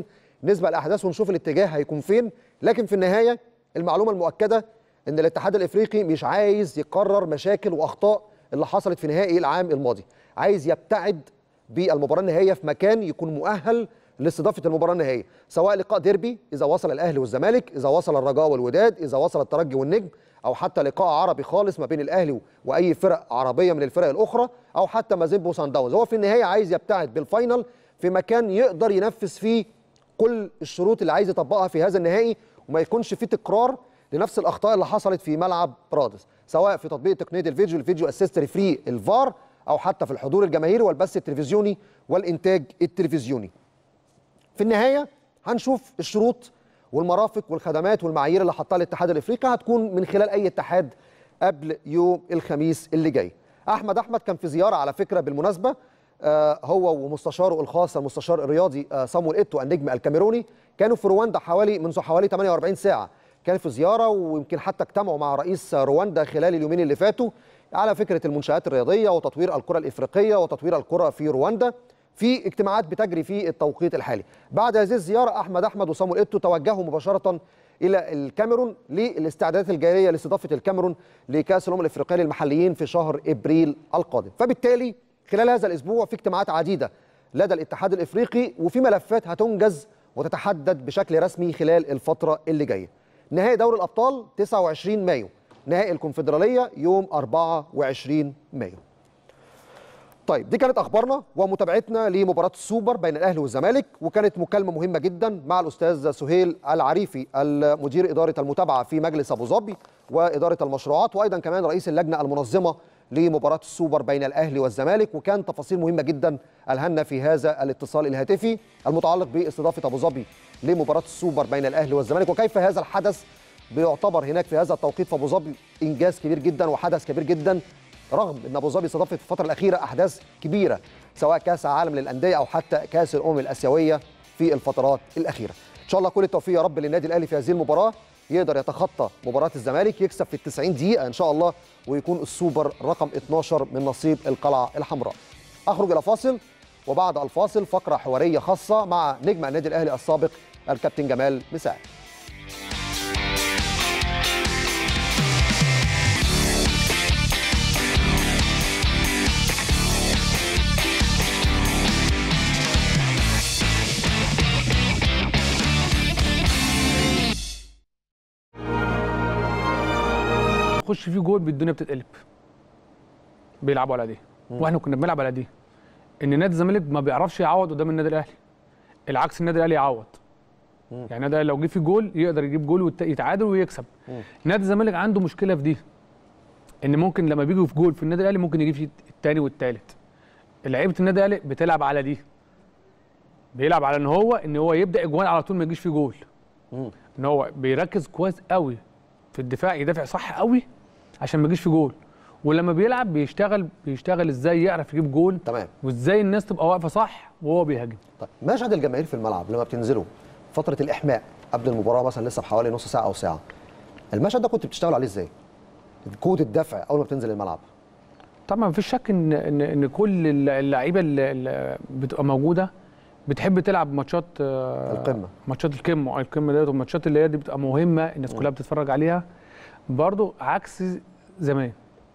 نسبه الاحداث ونشوف الاتجاه هيكون فين لكن في النهايه المعلومه المؤكده ان الاتحاد الافريقي مش عايز يكرر مشاكل واخطاء اللي حصلت في نهائي العام الماضي عايز يبتعد بالمباراه النهائيه في مكان يكون مؤهل لاستضافه المباراه النهائيه سواء لقاء ديربي اذا وصل الاهلي والزمالك اذا وصل الرجاء والوداد اذا وصل الترجي والنجم او حتى لقاء عربي خالص ما بين الاهلي واي فرق عربيه من الفرق الاخرى او حتى مازيمبو وسان داونز هو في النهايه عايز يبتعد بالفاينل في مكان يقدر ينفذ فيه كل الشروط اللي عايز يطبقها في هذا النهائي وما يكونش فيه تكرار لنفس الاخطاء اللي حصلت في ملعب برادس سواء في تطبيق تقنيه الفيديو الفيديو اسيست ريفري الفار او حتى في الحضور الجماهيري والبث التلفزيوني والانتاج التلفزيوني في النهايه هنشوف الشروط والمرافق والخدمات والمعايير اللي حطها الاتحاد الافريقي هتكون من خلال اي اتحاد قبل يوم الخميس اللي جاي احمد احمد كان في زياره على فكره بالمناسبه آه هو ومستشاره الخاص المستشار الرياضي آه صامويل ايتو النجم الكاميروني كانوا في رواندا حوالي منذ حوالي 48 ساعه كان في زياره ويمكن حتى اجتمعوا مع رئيس رواندا خلال اليومين اللي فاتوا على فكره المنشات الرياضيه وتطوير الكره الافريقيه وتطوير الكره في رواندا في اجتماعات بتجري في التوقيت الحالي بعد هذه الزياره احمد احمد وصامويل ايتو توجهوا مباشره الى الكاميرون للاستعدادات الجاريه لاستضافه الكاميرون لكاس الامم الافريقيه للمحليين في شهر ابريل القادم فبالتالي خلال هذا الاسبوع في اجتماعات عديده لدى الاتحاد الافريقي وفي ملفات هتنجز وتتحدد بشكل رسمي خلال الفتره اللي جايه نهائي دوري الابطال 29 مايو نهائي الكونفدراليه يوم 24 مايو طيب دي كانت اخبارنا ومتابعتنا لمباراه السوبر بين الاهلي والزمالك وكانت مكالمه مهمه جدا مع الاستاذ سهيل العريفي المدير اداره المتابعه في مجلس ابو ظبي واداره المشروعات وايضا كمان رئيس اللجنه المنظمه لمباراه السوبر بين الاهلي والزمالك وكان تفاصيل مهمه جدا الهنا في هذا الاتصال الهاتفي المتعلق باستضافه ابو ظبي لمباراه السوبر بين الاهلي والزمالك وكيف هذا الحدث بيعتبر هناك في هذا التوقيت في ابو ظبي انجاز كبير جدا وحدث كبير جدا رغم ان ابو ظبي استضافت في الفتره الاخيره احداث كبيره سواء كاس عالم للانديه او حتى كاس الامم الاسيويه في الفترات الاخيره ان شاء الله كل التوفيق يا رب للنادي الاهلي في هذه المباراه يقدر يتخطى مباراه الزمالك يكسب في ال 90 دقيقه ان شاء الله ويكون السوبر رقم 12 من نصيب القلعه الحمراء اخرج الى فاصل وبعد الفاصل فقره حواريه خاصه مع نجم النادي الاهلي السابق الكابتن جمال مساعد يخش فيه جول بالدنيا بتتقلب بيلعبوا على دي واحنا كنا بنلعب على دي ان نادي الزمالك ما بيعرفش يعوض قدام النادي الاهلي العكس النادي الاهلي يعوض يعني النادي الاهلي لو جه فيه جول يقدر يجيب جول ويتعادل ويكسب نادي الزمالك عنده مشكله في دي ان ممكن لما بيجي في جول في النادي الاهلي ممكن يجي فيه الثاني والثالث لعيبه النادي الاهلي بتلعب على دي بيلعب على ان هو ان هو يبدا اجوان على طول ما يجيش فيه جول ان هو بيركز كويس قوي في الدفاع يدافع صح قوي عشان ما يجيش في جول ولما بيلعب بيشتغل بيشتغل ازاي يعرف يجيب جول تمام وازاي الناس تبقى واقفه صح وهو بيهاجم طيب مشهد الجماهير في الملعب لما بتنزلوا فتره الاحماء قبل المباراه مثلا لسه بحوالي نص ساعه او ساعه المشهد ده كنت بتشتغل عليه ازاي قوه الدفع اول ما بتنزل الملعب طبعا مفيش شك ان ان ان كل اللعيبه اللي, اللي بتبقى موجوده بتحب تلعب ماتشات آه، القمة. ماتشات القمه القمه ديت والماتشات اللي هي دي بتبقى مهمه الناس كلها بتتفرج عليها برضو عكس زمان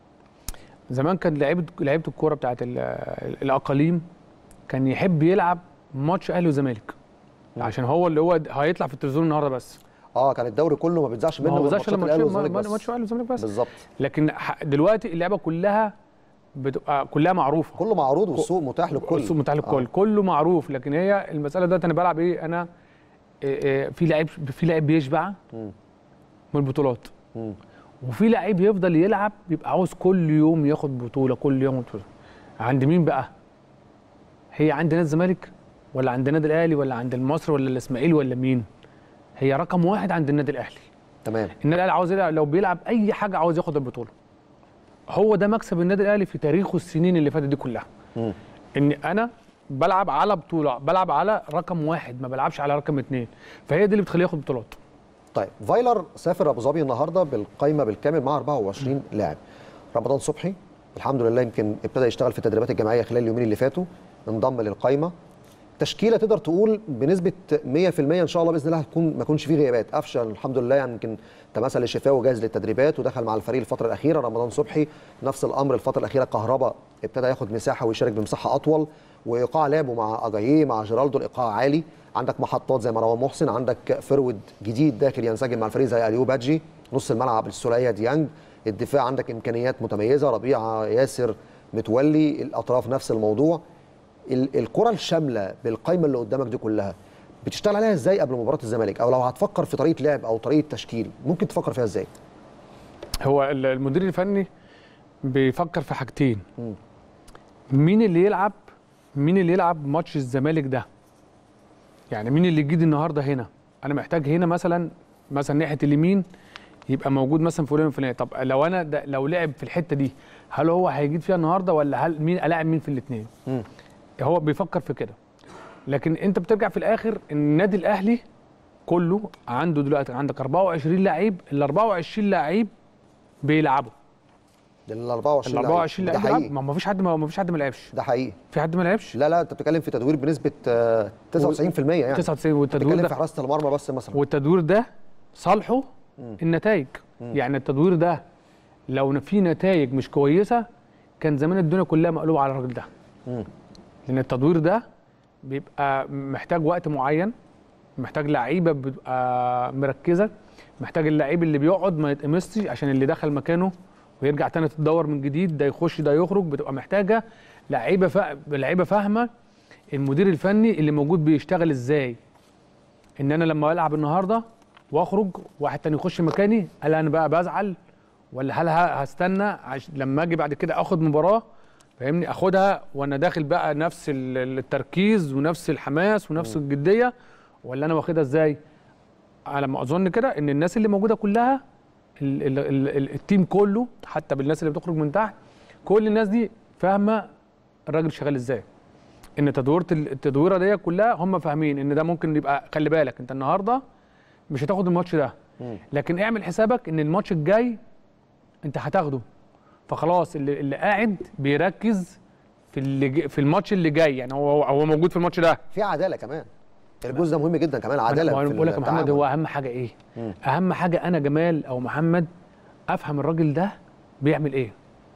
زمان كان لعيبه لعيبه الكوره بتاعت ال- الاقاليم كان يحب يلعب ماتش اهلي وزمالك عشان هو اللي هو هيطلع في التلفزيون النهارده بس اه كان الدوري كله ما بيتذاعش ما منه هو غير بيتذاعش ماتشات الا الاهلي ماتشين- والزمالك بس ماتش اهلي وزمالك بس بالظبط لكن ح- دلوقتي اللعبه كلها بتبقى كلها معروفه كله معروض والسوق متاح للكل السوق متاح للكل آه. كله معروف لكن هي المساله دلوقتي انا بلعب ايه انا إيه إيه في لعيب في لعيب بيشبع مم. من البطولات مم. وفي لعيب يفضل يلعب بيبقى عاوز كل يوم ياخد بطوله كل يوم بطوله عند مين بقى هي عند نادي الزمالك ولا عند النادي الاهلي ولا عند المصري ولا الاسماعيلي ولا مين هي رقم واحد عند النادي الاهلي تمام النادي الاهلي عاوز يلعب لو بيلعب اي حاجه عاوز ياخد البطوله هو ده مكسب النادي الاهلي في تاريخه السنين اللي فاتت دي كلها مم. ان انا بلعب على بطوله بلعب على رقم واحد ما بلعبش على رقم اثنين فهي دي اللي بتخليه ياخد بطولات طيب فايلر سافر ابو ظبي النهارده بالقايمه بالكامل مع 24 لاعب رمضان صبحي الحمد لله يمكن ابتدى يشتغل في التدريبات الجماعيه خلال اليومين اللي فاتوا انضم للقايمه تشكيله تقدر تقول بنسبه 100% ان شاء الله باذن الله هتكون ما يكونش فيه غيابات قفشه الحمد لله يعني يمكن تمثل الشفاء وجاهز للتدريبات ودخل مع الفريق الفتره الاخيره رمضان صبحي نفس الامر الفتره الاخيره كهربا ابتدى ياخد مساحه ويشارك بمساحه اطول وايقاع لعبه مع اجاييه مع جيرالدو الايقاع عالي عندك محطات زي مروان محسن عندك فرود جديد داخل ينسجم مع الفريق زي اليو بادجي نص الملعب السوليه ديانج الدفاع عندك امكانيات متميزه ربيعه ياسر متولي الاطراف نفس الموضوع ال- الكره الشامله بالقائمه اللي قدامك دي كلها بتشتغل عليها ازاي قبل مباراه الزمالك او لو هتفكر في طريقه لعب او طريقه تشكيل ممكن تفكر فيها ازاي هو ال- المدير الفني بيفكر في حاجتين مين اللي يلعب مين اللي يلعب ماتش الزمالك ده يعني مين اللي يجيد النهارده هنا انا محتاج هنا مثلا مثلا ناحيه اليمين يبقى موجود مثلا فلان الفلاني طب لو انا ده لو لعب في الحته دي هل هو هيجيد فيها النهارده ولا هل مين الاعب مين في الاثنين هو بيفكر في كده لكن انت بترجع في الاخر النادي الاهلي كله عنده دلوقتي عندك 24 لعيب ال 24 لعيب بيلعبوا ال 24 ال 24 ده لعيب بيلعبوا حقيقي ما ما فيش حد ما ما فيش حد ما لعبش ده حقيقي في حد ما لعبش لا لا انت بتتكلم في تدوير بنسبه آه، 99% يعني 99 والتدوير بتتكلم ده في حراسه المرمى بس مثلا والتدوير ده صالحه النتائج يعني التدوير ده لو في نتائج مش كويسه كان زمان الدنيا كلها مقلوبه على الراجل ده لان التدوير ده بيبقى محتاج وقت معين محتاج لعيبه بتبقى مركزه محتاج اللعيب اللي بيقعد ما يتقمصش عشان اللي دخل مكانه ويرجع تاني تتدور من جديد ده يخش ده يخرج بتبقى محتاجه لعيبه فا... لعيبه فاهمه المدير الفني اللي موجود بيشتغل ازاي ان انا لما العب النهارده واخرج واحد تاني يخش مكاني هل انا بقى بزعل ولا هل ه- هستنى عش... لما اجي بعد كده اخد مباراه فاهمني اخدها وانا داخل بقى نفس ال- التركيز ونفس الحماس ونفس الجديه ولا انا واخدها ازاي على ما اظن كده ان الناس اللي موجوده كلها ال ال ال ال التيم كله حتى بالناس اللي بتخرج من تحت كل الناس دي فاهمه الراجل شغال ازاي ان تدويره ال- التدويره دي كلها هم فاهمين ان ده ممكن يبقى خلي بالك انت النهارده مش هتاخد الماتش ده لكن اعمل حسابك ان الماتش الجاي انت هتاخده فخلاص اللي, اللي قاعد بيركز في اللي جي- في الماتش اللي جاي يعني هو هو موجود في الماتش ده في عداله كمان الجزء ده مهم جدا كمان عداله ما انا في بقول لك يا محمد التعامل. هو اهم حاجه ايه اهم حاجه انا جمال او محمد افهم الراجل ده بيعمل ايه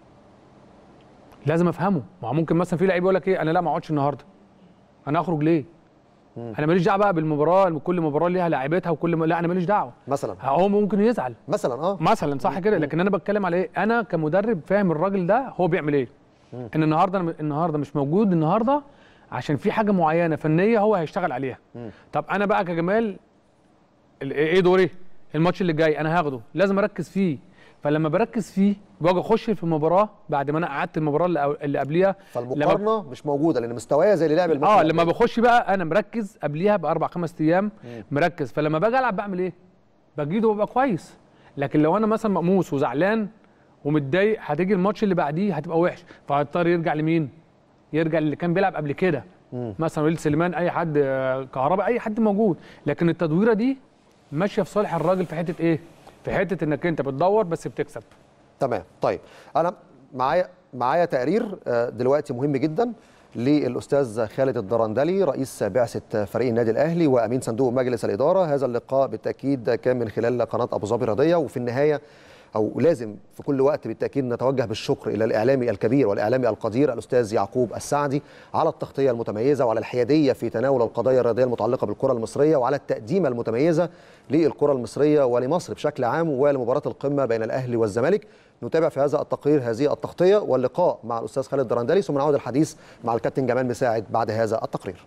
لازم افهمه ما هو ممكن مثلا في لعيب يقول لك ايه انا لا ما اقعدش النهارده انا اخرج ليه انا ماليش دعوه بقى بالمباراه كل مباراه ليها لاعيبتها وكل م... لا انا ماليش دعوه مثلا هو ممكن يزعل مثلا اه مثلا صح كده لكن انا بتكلم على ايه انا كمدرب فاهم الراجل ده هو بيعمل ايه ان النهارده أنا النهارده مش موجود النهارده عشان في حاجه معينه فنيه هو هيشتغل عليها طب انا بقى كجمال ال- ايه دوري الماتش اللي جاي انا هاخده لازم اركز فيه فلما بركز فيه باجي اخش في المباراه بعد ما انا قعدت المباراه اللي أو- اللي قبليها لما فالمقارنه مش موجوده لان مستوايا زي اللي لعب الماتش اه اللي لما قبله. بخش بقى انا مركز قبليها باربع خمس ايام مركز فلما باجي العب بعمل ايه؟ بجيده وببقى كويس لكن لو انا مثلا مقموص وزعلان ومتضايق هتيجي الماتش اللي بعديه هتبقى وحش فهيضطر يرجع لمين؟ يرجع اللي كان بيلعب قبل كده مثلا وليد سليمان اي حد آه، كهرباء اي حد موجود لكن التدويره دي ماشيه في صالح الراجل في حته ايه؟ في حته انك انت بتدور بس بتكسب تمام طيب انا معايا معايا تقرير آه، دلوقتي مهم جدا للاستاذ خالد الدرندلي رئيس بعثه فريق النادي الاهلي وامين صندوق مجلس الاداره هذا اللقاء بالتاكيد كان من خلال قناه ابو ظبي الرياضيه وفي النهايه او لازم في كل وقت بالتاكيد نتوجه بالشكر الى الاعلامي الكبير والاعلامي القدير الاستاذ يعقوب السعدي على التغطيه المتميزه وعلى الحياديه في تناول القضايا الرياضيه المتعلقه بالكره المصريه وعلى التقديمه المتميزه للكره المصريه ولمصر بشكل عام ولمباراه القمه بين الاهلي والزمالك نتابع في هذا التقرير هذه التغطيه واللقاء مع الاستاذ خالد درندلي ثم نعود الحديث مع الكابتن جمال مساعد بعد هذا التقرير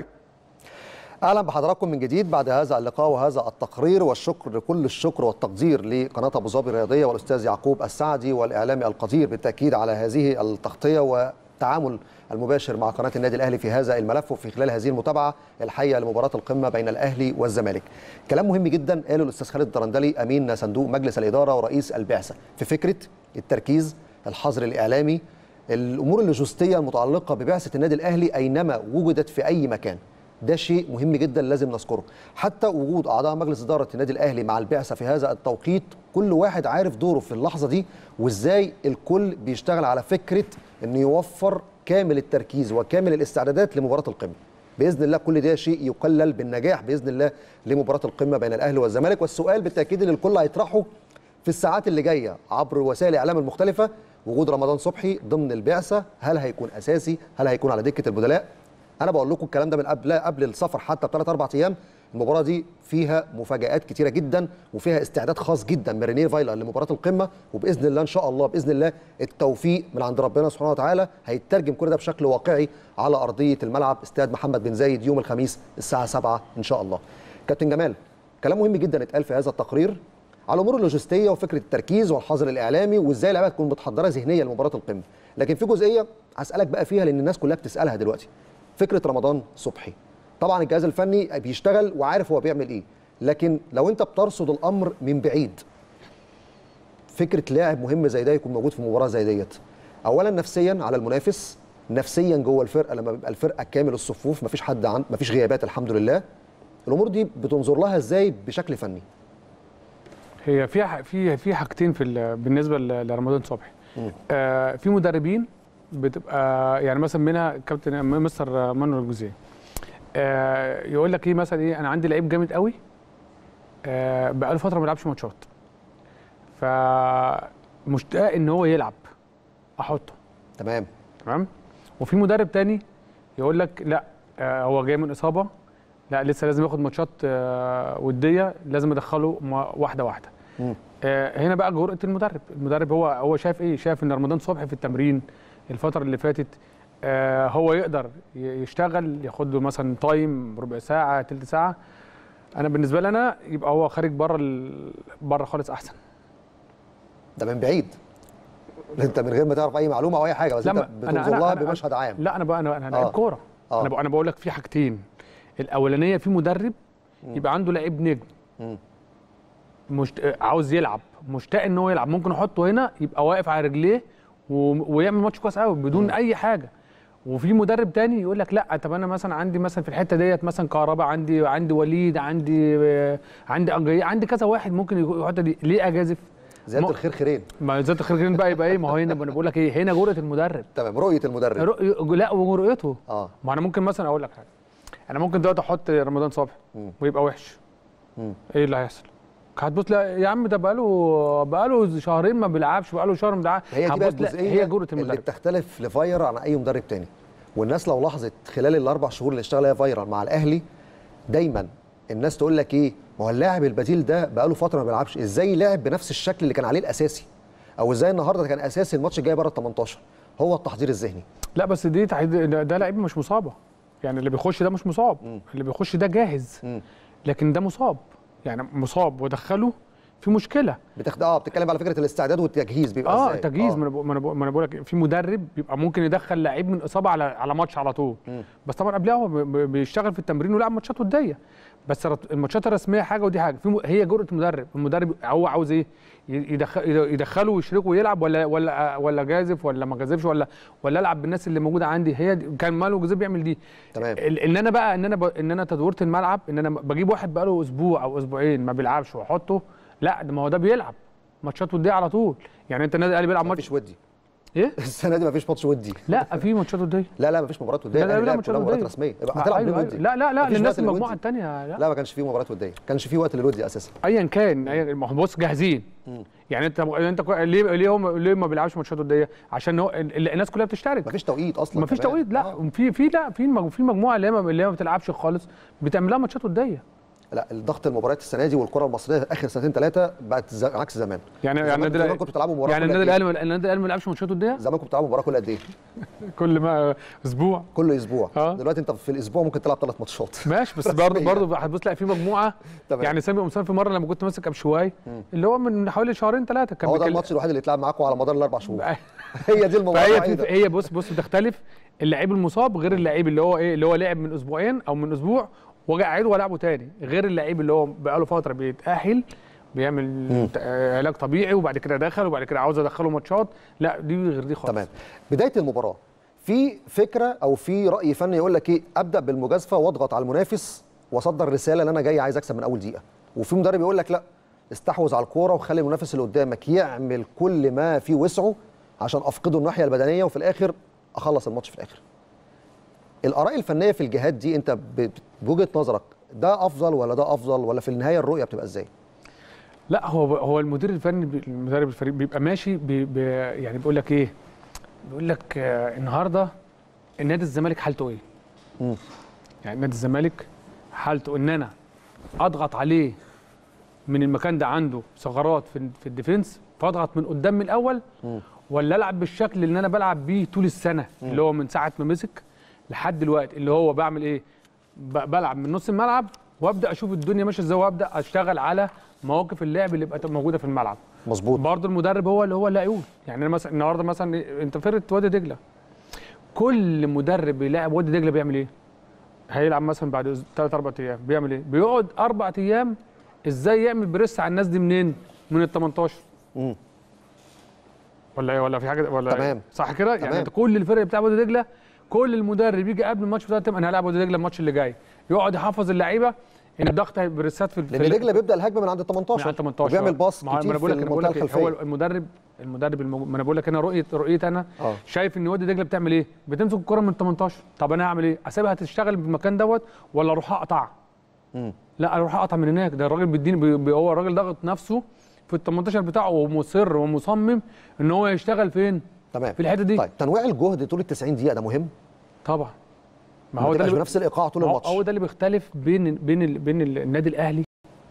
اهلا بحضراتكم من جديد بعد هذا اللقاء وهذا التقرير والشكر كل الشكر والتقدير لقناه ابو ظبي الرياضيه والاستاذ يعقوب السعدي والاعلامي القدير بالتاكيد على هذه التغطيه والتعامل المباشر مع قناه النادي الاهلي في هذا الملف وفي خلال هذه المتابعه الحيه لمباراه القمه بين الاهلي والزمالك. كلام مهم جدا قاله الاستاذ خالد الدرندلي امين صندوق مجلس الاداره ورئيس البعثه في فكره التركيز الحظر الاعلامي الامور اللوجستيه المتعلقه ببعثه النادي الاهلي اينما وجدت في اي مكان ده شيء مهم جدا لازم نذكره حتى وجود اعضاء مجلس اداره النادي الاهلي مع البعثه في هذا التوقيت كل واحد عارف دوره في اللحظه دي وازاي الكل بيشتغل على فكره انه يوفر كامل التركيز وكامل الاستعدادات لمباراه القمه باذن الله كل ده شيء يقلل بالنجاح باذن الله لمباراه القمه بين الاهلي والزمالك والسؤال بالتاكيد اللي الكل هيطرحه في الساعات اللي جايه عبر وسائل الاعلام المختلفه وجود رمضان صبحي ضمن البعثه هل هيكون اساسي هل هيكون على دكه البدلاء انا بقول لكم الكلام ده من قبل قبل السفر حتى بثلاث اربع ايام المباراه دي فيها مفاجات كتيره جدا وفيها استعداد خاص جدا من رينيه فايلر لمباراه القمه وباذن الله ان شاء الله باذن الله التوفيق من عند ربنا سبحانه وتعالى هيترجم كل ده بشكل واقعي على ارضيه الملعب استاد محمد بن زايد يوم الخميس الساعه 7 ان شاء الله كابتن جمال كلام مهم جدا اتقال في هذا التقرير على الامور اللوجستيه وفكره التركيز والحظر الاعلامي وازاي اللعيبه تكون متحضره ذهنيا لمباراه القمه لكن في جزئيه هسالك بقى فيها لان الناس كلها بتسالها دلوقتي فكره رمضان صبحي طبعا الجهاز الفني بيشتغل وعارف هو بيعمل ايه لكن لو انت بترصد الامر من بعيد فكره لاعب مهم زي ده يكون موجود في مباراه زي ديت اولا نفسيا على المنافس نفسيا جوه الفرقه لما بيبقى الفرقه كامل الصفوف مفيش حد عن مفيش غيابات الحمد لله الامور دي بتنظر لها ازاي بشكل فني هي في ح- في في حاجتين في ال- بالنسبه ل- لرمضان صبحي آه في مدربين بتبقى يعني مثلا منها كابتن مستر مانويل الجوزيه آه يقول لك ايه مثلا ايه انا عندي لعيب جامد قوي آه بقاله فتره ما بيلعبش ماتشات فمشتاق ان هو يلعب احطه تمام تمام وفي مدرب تاني يقول لك لا آه هو جاي من اصابه لا لسه لازم ياخد ماتشات آه وديه لازم ادخله ما- واحده واحده مم. آه هنا بقى جرأة المدرب المدرب هو هو شايف ايه شايف ان رمضان صبحي في التمرين الفتره اللي فاتت آه هو يقدر ي- يشتغل ياخد له مثلا تايم ربع ساعه تلت ساعه انا بالنسبه لي انا يبقى هو خارج بره ال- بره خالص احسن ده من بعيد انت من غير ما تعرف اي معلومه او اي حاجه بس انت لما- بتنظر لها بمشهد عام لا انا بقى انا انا آه. لعيب كوره آه. انا بقى انا بقول لك في حاجتين الاولانيه في مدرب يبقى عنده لعيب نجم مم. مشت... عاوز يلعب مشتاق ان هو يلعب ممكن احطه هنا يبقى واقف على رجليه و... ويعمل ماتش كويس قوي بدون اي حاجه وفي مدرب تاني يقول لك لا طب انا مثلا عندي مثلا في الحته ديت مثلا كهرباء عندي عندي وليد عندي آه، عندي أنجي عندي كذا واحد ممكن يحط دي ليه اجازف زياده ما- الخير خيرين ما ذات الخير بقى يبقى ايه ما هو هنا ما انا بقول لك ايه هنا جرأة المدرب تمام رؤيه المدرب رؤ- لا ورؤيته اه ما انا ممكن مثلا اقول لك حاجه انا ممكن دلوقتي احط رمضان صبحي مم. ويبقى وحش مم. ايه اللي هيحصل هتبص لا يا عم ده بقاله بقاله شهرين ما بيلعبش بقاله شهر ما بيلعبش هي دي بقى هتبص لا، الجزئيه هي جرأة اللي المدرب بتختلف لفاير عن اي مدرب تاني والناس لو لاحظت خلال الاربع شهور اللي اشتغل فيها فاير مع الاهلي دايما الناس تقول لك ايه ما هو اللاعب البديل ده بقاله فتره ما بيلعبش ازاي لعب بنفس الشكل اللي كان عليه الاساسي او ازاي النهارده كان اساسي الماتش الجاي بره ال 18 هو التحضير الذهني لا بس دي تحديد ده, ده لعيب مش مصابه يعني اللي بيخش ده مش مصاب مم. اللي بيخش ده جاهز مم. لكن ده مصاب يعني مصاب ودخله في مشكله بتخد... اه بتتكلم على فكره الاستعداد والتجهيز بيبقى اه ازاي تجهيز آه. ما انا بقول- ما انا بقول- ما انا بقول لك في مدرب بيبقى ممكن يدخل لعيب من اصابه على على ماتش على طول مم. بس طبعا قبلها هو ب- ب- بيشتغل في التمرين ويلعب ماتشات وديه بس رت- الماتشات الرسميه حاجه ودي حاجه في م- هي جرأه المدرب المدرب هو عاوز ايه ي- يدخل يدخله ويشركه ويلعب ولا ولا ولا جازف ولا ما جازفش ولا ولا العب بالناس اللي موجوده عندي هي دي كان مالو جوزيف بيعمل دي تمام. ال- ان انا بقى ان انا ب... ان انا تدويره الملعب ان انا بجيب واحد بقاله اسبوع او اسبوعين ما بيلعبش واحطه لا ده ما هو ده بيلعب ماتشات وديه على طول يعني انت النادي الاهلي بيلعب ما ماتش فيش ودي ايه السنه دي ما فيش ماتش ودي لا في ماتشات وديه لا لا ما فيش مباراه وديه لا لا الأهلي لا لعب ماتشات كلها مباريات وديه رسميه يبقى ما هتلعب أيوة ليه أيوة. ودي لا لا لا مفيش للناس وقت للودي. المجموعه الثانيه لا لا ما كانش فيه مباراه وديه كانش فيه وقت للودي اساسا ايا كان أيا- ما هو بص جاهزين يعني انت انت كو- ليه ليه هم ليه ما بيلعبش ماتشات وديه عشان هو ال- الناس كلها بتشترك ما فيش توقيت اصلا ما فيش كمان. توقيت لا آه. في في لا في مج- في مجموعه اللي هي ما اللي هي ما بتلعبش خالص بتعمل لها ماتشات وديه لا الضغط المباريات السنه دي والكره المصريه اخر سنتين ثلاثه بقت ز- عكس زمان يعني زمان يعني النادي زمان الاهلي كنتوا بتلعبوا مباراه يعني كل النادي قد إيه؟ الاهلي النادي الاهلي ما بيلعبش ماتشات وديه زمان كنتوا بتلعبوا مباراه كل قد ايه؟ كل ما اسبوع كل اسبوع آه. دلوقتي انت في الاسبوع ممكن تلعب ثلاث ماتشات ماشي بس رسمية. برضه برضه هتبص تلاقي في مجموعه تمام. يعني سامي قمصان في مره لما كنت ماسك ابشواي اللي هو من حوالي شهرين ثلاثه كان هو ده بيكلم- الماتش الوحيد اللي اتلعب معاكم على مدار الاربع شهور فهي هي دي المباراه في الوحيده هي بص بص بتختلف اللعيب المصاب غير اللعيب اللي هو ايه اللي هو لعب من اسبوعين او من اسبوع وجا عيد ولعبه تاني غير اللعيب اللي هو بقاله فتره بيتاهل بيعمل ت- آه، علاج طبيعي وبعد كده دخل وبعد كده عاوز ادخله ماتشات لا دي غير دي خالص تمام بدايه المباراه في فكره او في راي فني يقول لك ايه ابدا بالمجازفه واضغط على المنافس واصدر رساله ان انا جاي عايز اكسب من اول دقيقه وفي مدرب يقول لك لا استحوذ على الكوره وخلي المنافس اللي قدامك يعمل كل ما في وسعه عشان افقده الناحيه البدنيه وفي الاخر اخلص الماتش في الاخر الاراء الفنيه في الجهات دي انت ب- بوجهه نظرك ده افضل ولا ده افضل ولا في النهايه الرؤيه بتبقى ازاي لا هو هو المدير الفني بي- المدرب الفريق بيبقى ماشي بي بي يعني بيقول لك ايه بيقول لك آه النهارده النادي الزمالك حالته ايه مم. يعني نادي الزمالك حالته ان انا اضغط عليه من المكان ده عنده ثغرات في في الديفنس فاضغط من قدام من الاول مم. ولا العب بالشكل اللي انا بلعب بيه طول السنه اللي هو من ساعه ما مسك لحد دلوقتي اللي هو بعمل ايه ب- بلعب من نص الملعب وابدا اشوف الدنيا ماشيه ازاي وابدا اشتغل على مواقف اللعب اللي بقت موجوده في الملعب مظبوط برضه المدرب هو اللي هو اللي هيقول يعني انا مثلا النهارده مثلا إيه، انت فرقه وادي دجله كل مدرب بيلاعب وادي دجله بيعمل ايه؟ هيلعب مثلا بعد ثلاث اربع ايام بيعمل ايه؟ بيقعد اربع ايام ازاي يعمل بريس على الناس دي منين؟ من ال 18 مم. ولا ايه ولا في حاجه ولا تمام. إيه؟ صح كده؟ يعني تمام. انت كل الفرق بتاع وادي دجله كل المدرب يجي قبل الماتش بتاع انا هلعب وادي دجله الماتش اللي جاي يقعد يحفظ اللعيبه ان الضغط هيبقى بريسات في في لان دجله بيبدا الهجمه من عند ال 18 من عند 18 وبيعمل باص ما هو- ما كتير انا في بقول لك انا بقول المنطقه لك هو الخلفيه المدرب المدرب الموجود ما انا بقول لك انا رؤيه رؤيتي انا اه شايف ان وادي دجله بتعمل ايه؟ بتمسك الكره من 18 طب انا هعمل ايه؟ اسيبها تشتغل في المكان دوت ولا اروح اقطع؟ مم. لا اروح اقطع من هناك ده الراجل بيديني بي بي- هو الراجل ضاغط نفسه في ال 18 بتاعه ومصر ومصمم ان هو يشتغل فين؟ تمام في الحته دي طيب تنويع الجهد طول ال 90 دقيقه ده مهم طبعا ما هو اللي- بنفس الايقاع طول ما هو- الماتش هو ده اللي بيختلف بين بين ال- بين ال- النادي الاهلي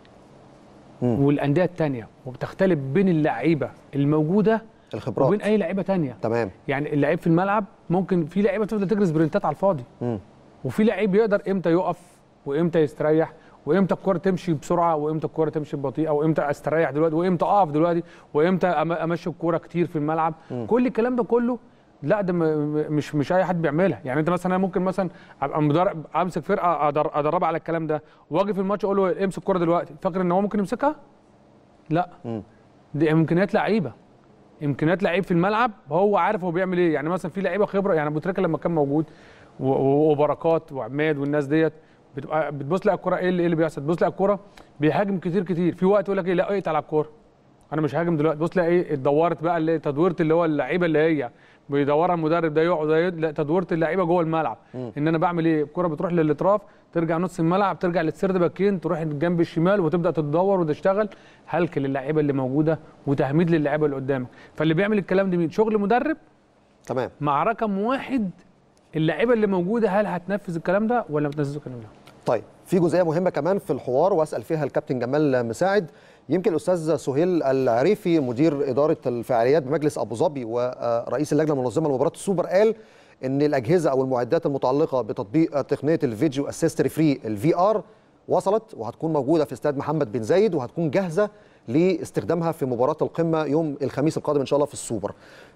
مم. والانديه الثانيه وبتختلف بين اللعيبه الموجوده الخبرات وبين اي لعيبه ثانيه تمام يعني اللعيب في الملعب ممكن في لعيبه تفضل تجري سبرنتات على الفاضي مم. وفي لعيب يقدر امتى يقف وامتى يستريح وامتى الكوره تمشي بسرعه وامتى الكوره تمشي ببطيئه وامتى استريح دلوقتي وامتى اقف دلوقتي وامتى أم- امشي الكوره كتير في الملعب كل الكلام ده كله لا ده م- م- مش مش اي حد بيعملها يعني انت مثلا أنا ممكن مثلا ابقى مدرب امسك فرقه أدر- ادربها على الكلام ده واجي في الماتش اقول له امسك الكوره دلوقتي فاكر ان هو ممكن يمسكها لا مم. دي امكانيات لعيبه امكانيات لعيب في الملعب هو عارف هو بيعمل ايه يعني مثلا في لعيبه خبره يعني ابو تريكه لما كان موجود و- و- وبركات وعماد والناس ديت بتبقى بتبص لها الكوره ايه اللي, إيه اللي بيحصل تبص لها الكوره بيهاجم كتير كتير في وقت يقول لك ايه لا اقطع على الكوره انا مش هاجم دلوقتي بص لها ايه اتدورت بقى اللي تدويره اللي هو اللعيبه اللي هي بيدورها المدرب ده يقعد ده يد- لا تدويره اللعيبه جوه الملعب ان انا بعمل ايه الكوره بتروح للاطراف ترجع نص الملعب ترجع للسرد باكين تروح الجنب الشمال وتبدا تتدور وتشتغل هلك للعيبه اللي موجوده وتهميد للعيبه اللي قدامك فاللي بيعمل الكلام ده مين شغل مدرب تمام مع رقم واحد اللعيبه اللي موجوده هل هتنفذ الكلام ده ولا ما تنفذش الكلام ده طيب في جزئيه مهمه كمان في الحوار واسال فيها الكابتن جمال مساعد يمكن الاستاذ سهيل العريفي مدير اداره الفعاليات بمجلس ابو ظبي ورئيس اللجنه المنظمه لمباراه السوبر قال ان الاجهزه او المعدات المتعلقه بتطبيق تقنيه الفيديو اسيست ريفري الفي ار وصلت وهتكون موجوده في استاد محمد بن زايد وهتكون جاهزه لاستخدامها في مباراه القمه يوم الخميس القادم ان شاء الله في السوبر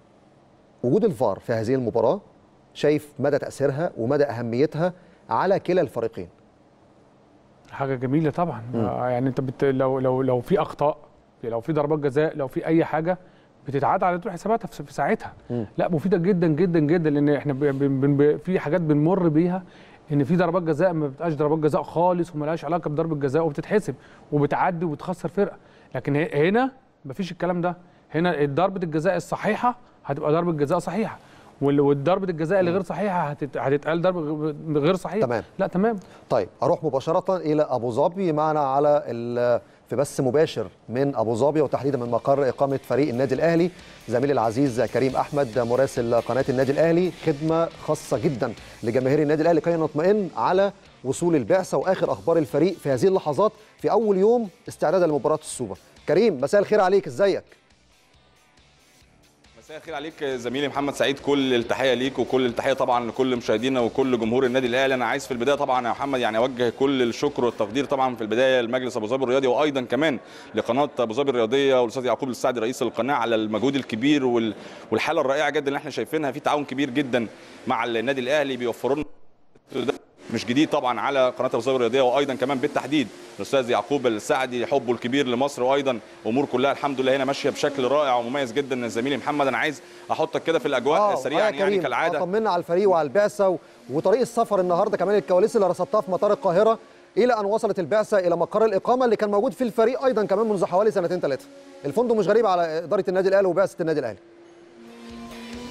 وجود الفار في هذه المباراه شايف مدى تاثيرها ومدى اهميتها على كلا الفريقين حاجه جميله طبعا آه يعني انت بت... لو لو لو في اخطاء لو في ضربات جزاء لو في اي حاجه بتتعاد على طول حساباتها في في ساعتها مم. لا مفيده جدا جدا جدا لان احنا ب... ب... ب... في حاجات بنمر بيها ان في ضربات جزاء ما بتبقاش ضربات جزاء خالص وملهاش علاقه بضربه جزاء وبتتحسب وبتعدي وبتخسر فرقه لكن ه- هنا مفيش الكلام ده هنا ضربه الجزاء الصحيحه هتبقى ضربه جزاء صحيحه وال- والضربه الجزاء اللي غير صحيحه هتت... هتتقال ضربه غ- غير صحيحه تمام. لا تمام طيب اروح مباشره الى ابو ظبي معنا على ال- في بث مباشر من ابو ظبي وتحديدا من مقر اقامه فريق النادي الاهلي زميلي العزيز كريم احمد مراسل قناه النادي الاهلي خدمه خاصه جدا لجماهير النادي الاهلي كي نطمئن على وصول البعثه واخر اخبار الفريق في هذه اللحظات في اول يوم استعدادا لمباراه السوبر كريم مساء الخير عليك ازيك مساء الخير عليك زميلي محمد سعيد كل التحيه ليك وكل التحيه طبعا لكل مشاهدينا وكل جمهور النادي الاهلي انا عايز في البدايه طبعا يا محمد يعني اوجه كل الشكر والتقدير طبعا في البدايه لمجلس ابو ظبي الرياضي وايضا كمان لقناه ابو ظبي الرياضيه والاستاذ يعقوب السعدي رئيس القناه على المجهود الكبير وال- والحاله الرائعه جدا اللي احنا شايفينها في تعاون كبير جدا مع النادي الاهلي بيوفروا لنا مش جديد طبعا على قناه ابو ظبي الرياضيه وايضا كمان بالتحديد الاستاذ يعقوب السعدي حبه الكبير لمصر وايضا امور كلها الحمد لله هنا ماشيه بشكل رائع ومميز جدا زميلي محمد انا عايز احطك كده في الاجواء سريعا يا يعني كريم، كالعاده آه، طمنا على الفريق وعلى البعثه و... وطريق السفر النهارده كمان الكواليس اللي رصدتها في مطار القاهره الى ان وصلت البعثه الى مقر الاقامه اللي كان موجود فيه الفريق ايضا كمان منذ حوالي سنتين ثلاثه الفندق مش غريب على اداره النادي الاهلي وبعثه النادي الاهلي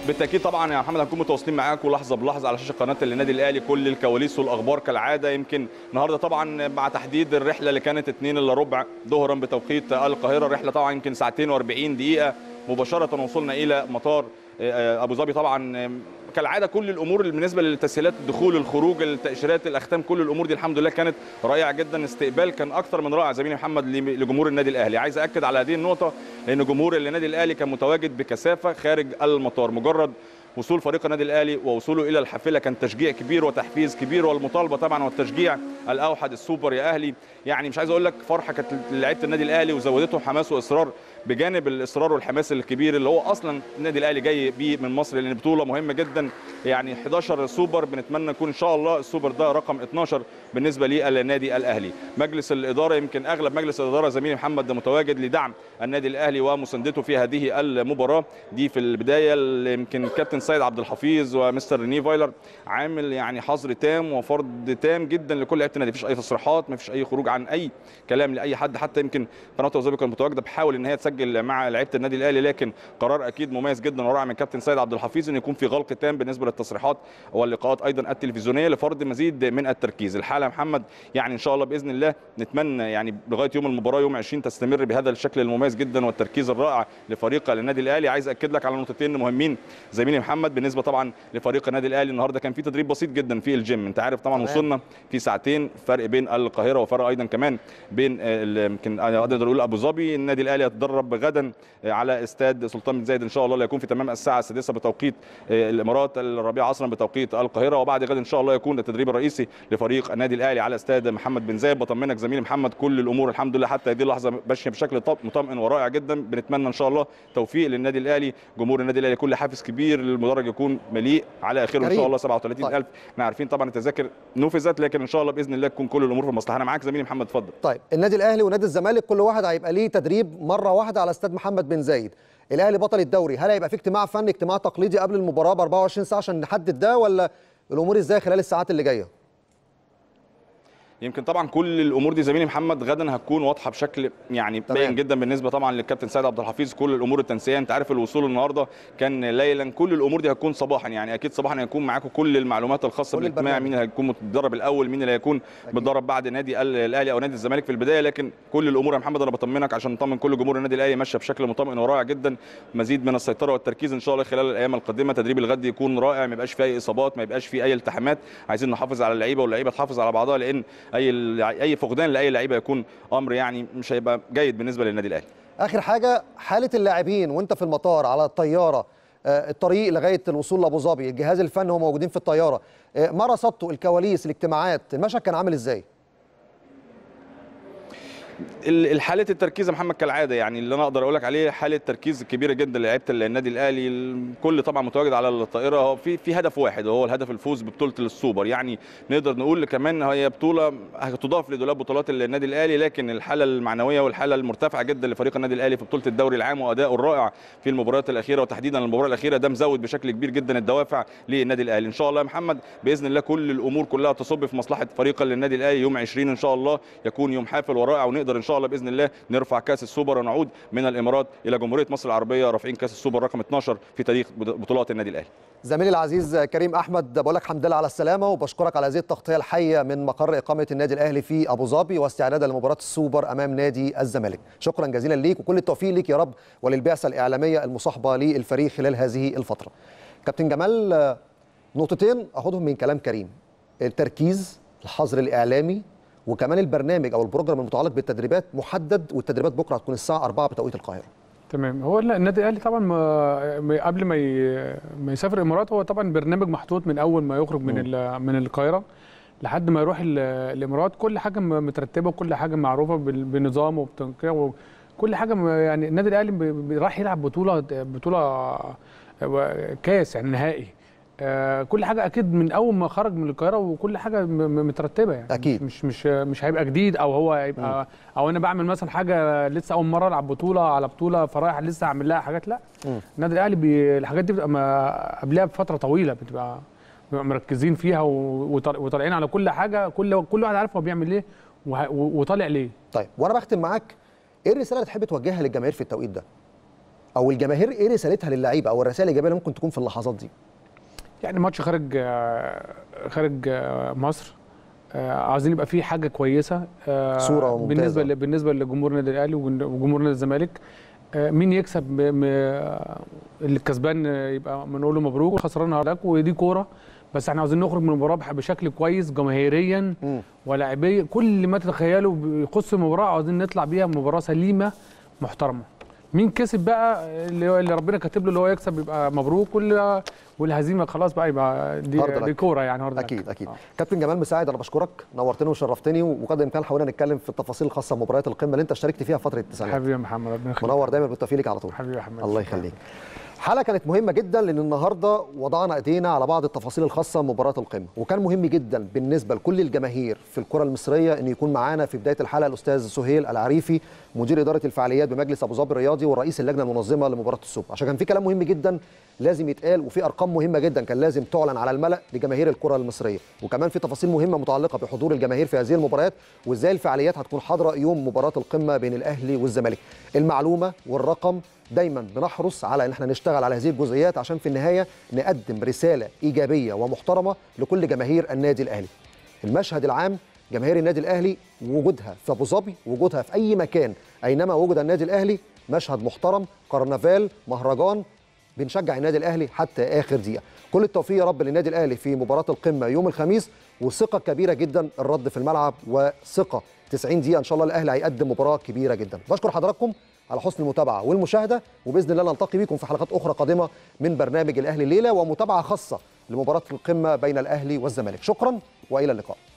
بالتاكيد طبعا يا محمد هنكون متواصلين معاكم لحظه بلحظه على شاشه قناه النادي الاهلي كل الكواليس والاخبار كالعاده يمكن النهارده طبعا مع تحديد الرحله اللي كانت 2 الا ربع ظهرا بتوقيت القاهره الرحله طبعا يمكن ساعتين و40 دقيقه مباشره وصلنا الى مطار ابو ظبي طبعا كالعاده كل الامور بالنسبه للتسهيلات الدخول الخروج التاشيرات الاختام كل الامور دي الحمد لله كانت رائعه جدا استقبال كان اكثر من رائع زميلي محمد لجمهور النادي الاهلي عايز اكد على هذه النقطه لان جمهور النادي الاهلي كان متواجد بكثافه خارج المطار مجرد وصول فريق النادي الاهلي ووصوله الى الحافله كان تشجيع كبير وتحفيز كبير والمطالبه طبعا والتشجيع الاوحد السوبر يا اهلي يعني مش عايز اقول لك فرحه كانت لعيبه النادي الاهلي وزودتهم حماس واصرار بجانب الاصرار والحماس الكبير اللي هو اصلا النادي الاهلي جاي بيه من مصر لان بطوله مهمه جدا يعني 11 سوبر بنتمنى يكون ان شاء الله السوبر ده رقم 12 بالنسبه للنادي الاهلي مجلس الاداره يمكن اغلب مجلس الاداره زميلي محمد ده متواجد لدعم النادي الاهلي ومساندته في هذه المباراه دي في البدايه يمكن كابتن سيد عبد الحفيظ ومستر ريني فايلر عامل يعني حظر تام وفرض تام جدا لكل لعيبه النادي مفيش اي تصريحات مفيش اي خروج عن اي كلام لاي حد حتى يمكن قناه وزابي كانت متواجده بحاول ان هي تسجل مع لعيبه النادي الاهلي لكن قرار اكيد مميز جدا ورائع من كابتن سيد عبد الحفيظ ان يكون في غلق تام بالنسبه للتصريحات واللقاءات ايضا التلفزيونيه لفرض مزيد من التركيز الحاله محمد يعني ان شاء الله باذن الله نتمنى يعني لغايه يوم المباراه يوم 20 تستمر بهذا الشكل المميز جدا والتركيز الرائع لفريق النادي الاهلي عايز اكد لك على نقطتين مهمين زميلي محمد بالنسبه طبعا لفريق النادي الاهلي النهارده كان في تدريب بسيط جدا في الجيم انت عارف طبعا وصلنا في ساعتين فرق بين القاهره وفرق ايضا كمان بين يمكن اقدر اقول ابو ظبي النادي الاهلي هيتدرب غدا على استاد سلطان بن زايد ان شاء الله اللي هيكون في تمام الساعه السادسه بتوقيت الامارات الربيع عصرا بتوقيت القاهره وبعد غد ان شاء الله يكون التدريب الرئيسي لفريق النادي الاهلي على استاد محمد بن زايد بطمنك زميلي محمد كل الامور الحمد لله حتى هذه اللحظه ماشيه بشكل مطمئن ورائع جدا بنتمنى ان شاء الله توفيق للنادي الاهلي جمهور النادي الاهلي كل حافز كبير المدرج يكون مليء على اخره ان شاء الله 37000 طيب. احنا عارفين طبعا التذاكر نفذت لكن ان شاء الله باذن الله تكون كل الامور في مصلحه انا معاك زميلي محمد اتفضل طيب النادي الاهلي ونادي الزمالك كل واحد هيبقى ليه تدريب مره واحده على استاد محمد بن زايد الاهلي بطل الدوري هل هيبقى في اجتماع فني اجتماع تقليدي قبل المباراه ب 24 ساعه عشان نحدد ده ولا الامور ازاي خلال الساعات اللي جايه يمكن طبعا كل الامور دي زميلي محمد غدا هتكون واضحه بشكل يعني باين جدا بالنسبه طبعا للكابتن سيد عبد الحفيظ كل الامور التنسيقيه انت عارف الوصول النهارده كان ليلا كل الامور دي هتكون صباحا يعني اكيد صباحا هيكون معاكم كل المعلومات الخاصه بالاجتماع مين اللي هيكون متدرب الاول مين اللي هيكون متدرب بعد نادي الاهلي او نادي الزمالك في البدايه لكن كل الامور يا محمد انا بطمنك عشان نطمن كل جمهور النادي الاهلي ماشيه بشكل مطمئن ورائع جدا مزيد من السيطره والتركيز ان شاء الله خلال الايام القادمه تدريب الغد يكون رائع ما يبقاش فيه اي اصابات ما يبقاش فيه اي التحامات عايزين نحافظ على اللعيبه واللعيبه تحافظ على بعضها لان اي اي فقدان لاي لعيبه يكون امر يعني مش هيبقى جيد بالنسبه للنادي الاهلي اخر حاجه حاله اللاعبين وانت في المطار على الطياره الطريق لغايه الوصول لابو ظبي الجهاز الفني هم موجودين في الطياره ما رصدتوا الكواليس الاجتماعات المشهد كان عامل ازاي الحاله التركيز يا محمد كالعاده يعني اللي انا اقدر اقول لك عليه حاله تركيز كبيره جدا لعيبه النادي الاهلي الكل طبعا متواجد على الطائره هو في في هدف واحد وهو الهدف الفوز ببطوله السوبر يعني نقدر نقول كمان هي بطوله هتضاف لدولاب بطولات النادي الاهلي لكن الحاله المعنويه والحاله المرتفعه جدا لفريق النادي الاهلي في بطوله الدوري العام وادائه الرائع في المباريات الاخيره وتحديدا المباراه الاخيره ده مزود بشكل كبير جدا الدوافع للنادي الاهلي ان شاء الله يا محمد باذن الله كل الامور كلها تصب في مصلحه فريق النادي الاهلي يوم 20 ان شاء الله يكون يوم حافل ورائع ونقدر ان شاء الله باذن الله نرفع كاس السوبر ونعود من الامارات الى جمهوريه مصر العربيه رافعين كاس السوبر رقم 12 في تاريخ بطولات النادي الاهلي. زميلي العزيز كريم احمد بقول لك الحمد لله على السلامه وبشكرك على هذه التغطيه الحيه من مقر اقامه النادي الاهلي في ابو ظبي واستعدادا لمباراه السوبر امام نادي الزمالك. شكرا جزيلا ليك وكل التوفيق ليك يا رب وللبعثه الاعلاميه المصاحبه للفريق خلال هذه الفتره. كابتن جمال نقطتين اخدهم من كلام كريم التركيز الحظر الاعلامي وكمان البرنامج او البروجرام المتعلق بالتدريبات محدد والتدريبات بكره هتكون الساعه 4 بتوقيت القاهره تمام هو النادي الاهلي طبعا ما قبل ما ما يسافر الامارات هو طبعا برنامج محطوط من اول ما يخرج من من القاهره لحد ما يروح الامارات كل حاجه مترتبه وكل حاجه معروفه بنظام وبتنقيع وكل حاجه يعني النادي الاهلي راح يلعب بطوله بطوله كاس يعني نهائي آه كل حاجه اكيد من اول ما خرج من القاهره وكل حاجه مترتبه يعني اكيد مش مش مش هيبقى جديد او هو هيبقى م. او انا بعمل مثلا حاجه لسه اول مره العب بطوله على بطوله فرايح لسه اعمل لها حاجات لا النادي الاهلي بي الحاجات دي بتبقى قبلها بفتره طويله بتبقى مركزين فيها وطالعين على كل حاجه كل كل واحد عارف هو بيعمل ايه وطالع ليه طيب وانا بختم معاك ايه الرساله اللي تحب توجهها للجماهير في التوقيت ده او الجماهير ايه رسالتها للعيبه او الرسائل الايجابيه اللي ممكن تكون في اللحظات دي يعني ماتش خارج آه، خارج آه، مصر آه، عايزين يبقى فيه حاجه كويسه آه، صورة ممتازة. بالنسبه ل- بالنسبه لجمهور النادي الاهلي وجن- وجمهور نادي الزمالك آه، مين يكسب م- م- اللي الكسبان آه، يبقى بنقول له مبروك والخسران هلاك ودي كوره بس احنا عاوزين نخرج من المباراه بح- بشكل كويس جماهيريا مم. ولاعبيا كل ما تتخيلوا يخص المباراه عاوزين نطلع بيها مباراه سليمه محترمه مين كسب بقى اللي هو- اللي ربنا كاتب له اللي هو يكسب يبقى مبروك واللي- والهزيمه خلاص بقى يبقى دي, هارد لك. دي كوره يعني هارد لك. اكيد اكيد آه. كابتن جمال مساعد انا بشكرك نورتني وشرفتني وقدر الامكان حاولنا نتكلم في التفاصيل الخاصه بمباريات القمه اللي انت اشتركت فيها في فتره التسعينات حبيبي يا محمد ربنا يخليك منور دايما بالتوفيق ليك على طول حبيبي يا محمد الله شكراً. يخليك حلقه كانت مهمه جدا لان النهارده وضعنا ايدينا على بعض التفاصيل الخاصه بمباراه القمه وكان مهم جدا بالنسبه لكل الجماهير في الكره المصريه ان يكون معانا في بدايه الحلقه الاستاذ سهيل العريفي مدير اداره الفعاليات بمجلس ابو ظبي الرياضي ورئيس اللجنه المنظمه لمباراه السوبر عشان كان في كلام مهم جدا لازم يتقال وفي ارقام مهمه جدا كان لازم تعلن على الملا لجماهير الكره المصريه وكمان في تفاصيل مهمه متعلقه بحضور الجماهير في هذه المباريات وازاي الفعاليات هتكون حاضره يوم مباراه القمه بين الاهلي والزمالك المعلومه والرقم دايما بنحرص على ان احنا نشتغل على هذه الجزئيات عشان في النهايه نقدم رساله ايجابيه ومحترمه لكل جماهير النادي الاهلي المشهد العام جماهير النادي الاهلي وجودها في ابو ظبي وجودها في اي مكان اينما وجد النادي الاهلي مشهد محترم كرنفال مهرجان بنشجع النادي الاهلي حتى اخر دقيقه كل التوفيق يا رب للنادي الاهلي في مباراه القمه يوم الخميس وثقه كبيره جدا الرد في الملعب وثقه 90 دقيقه ان شاء الله الاهلي هيقدم مباراه كبيره جدا بشكر حضراتكم على حسن المتابعه والمشاهده وباذن الله نلتقي بكم في حلقات اخرى قادمه من برنامج الاهلي الليله ومتابعه خاصه لمباراه القمه بين الاهلي والزمالك شكرا والى اللقاء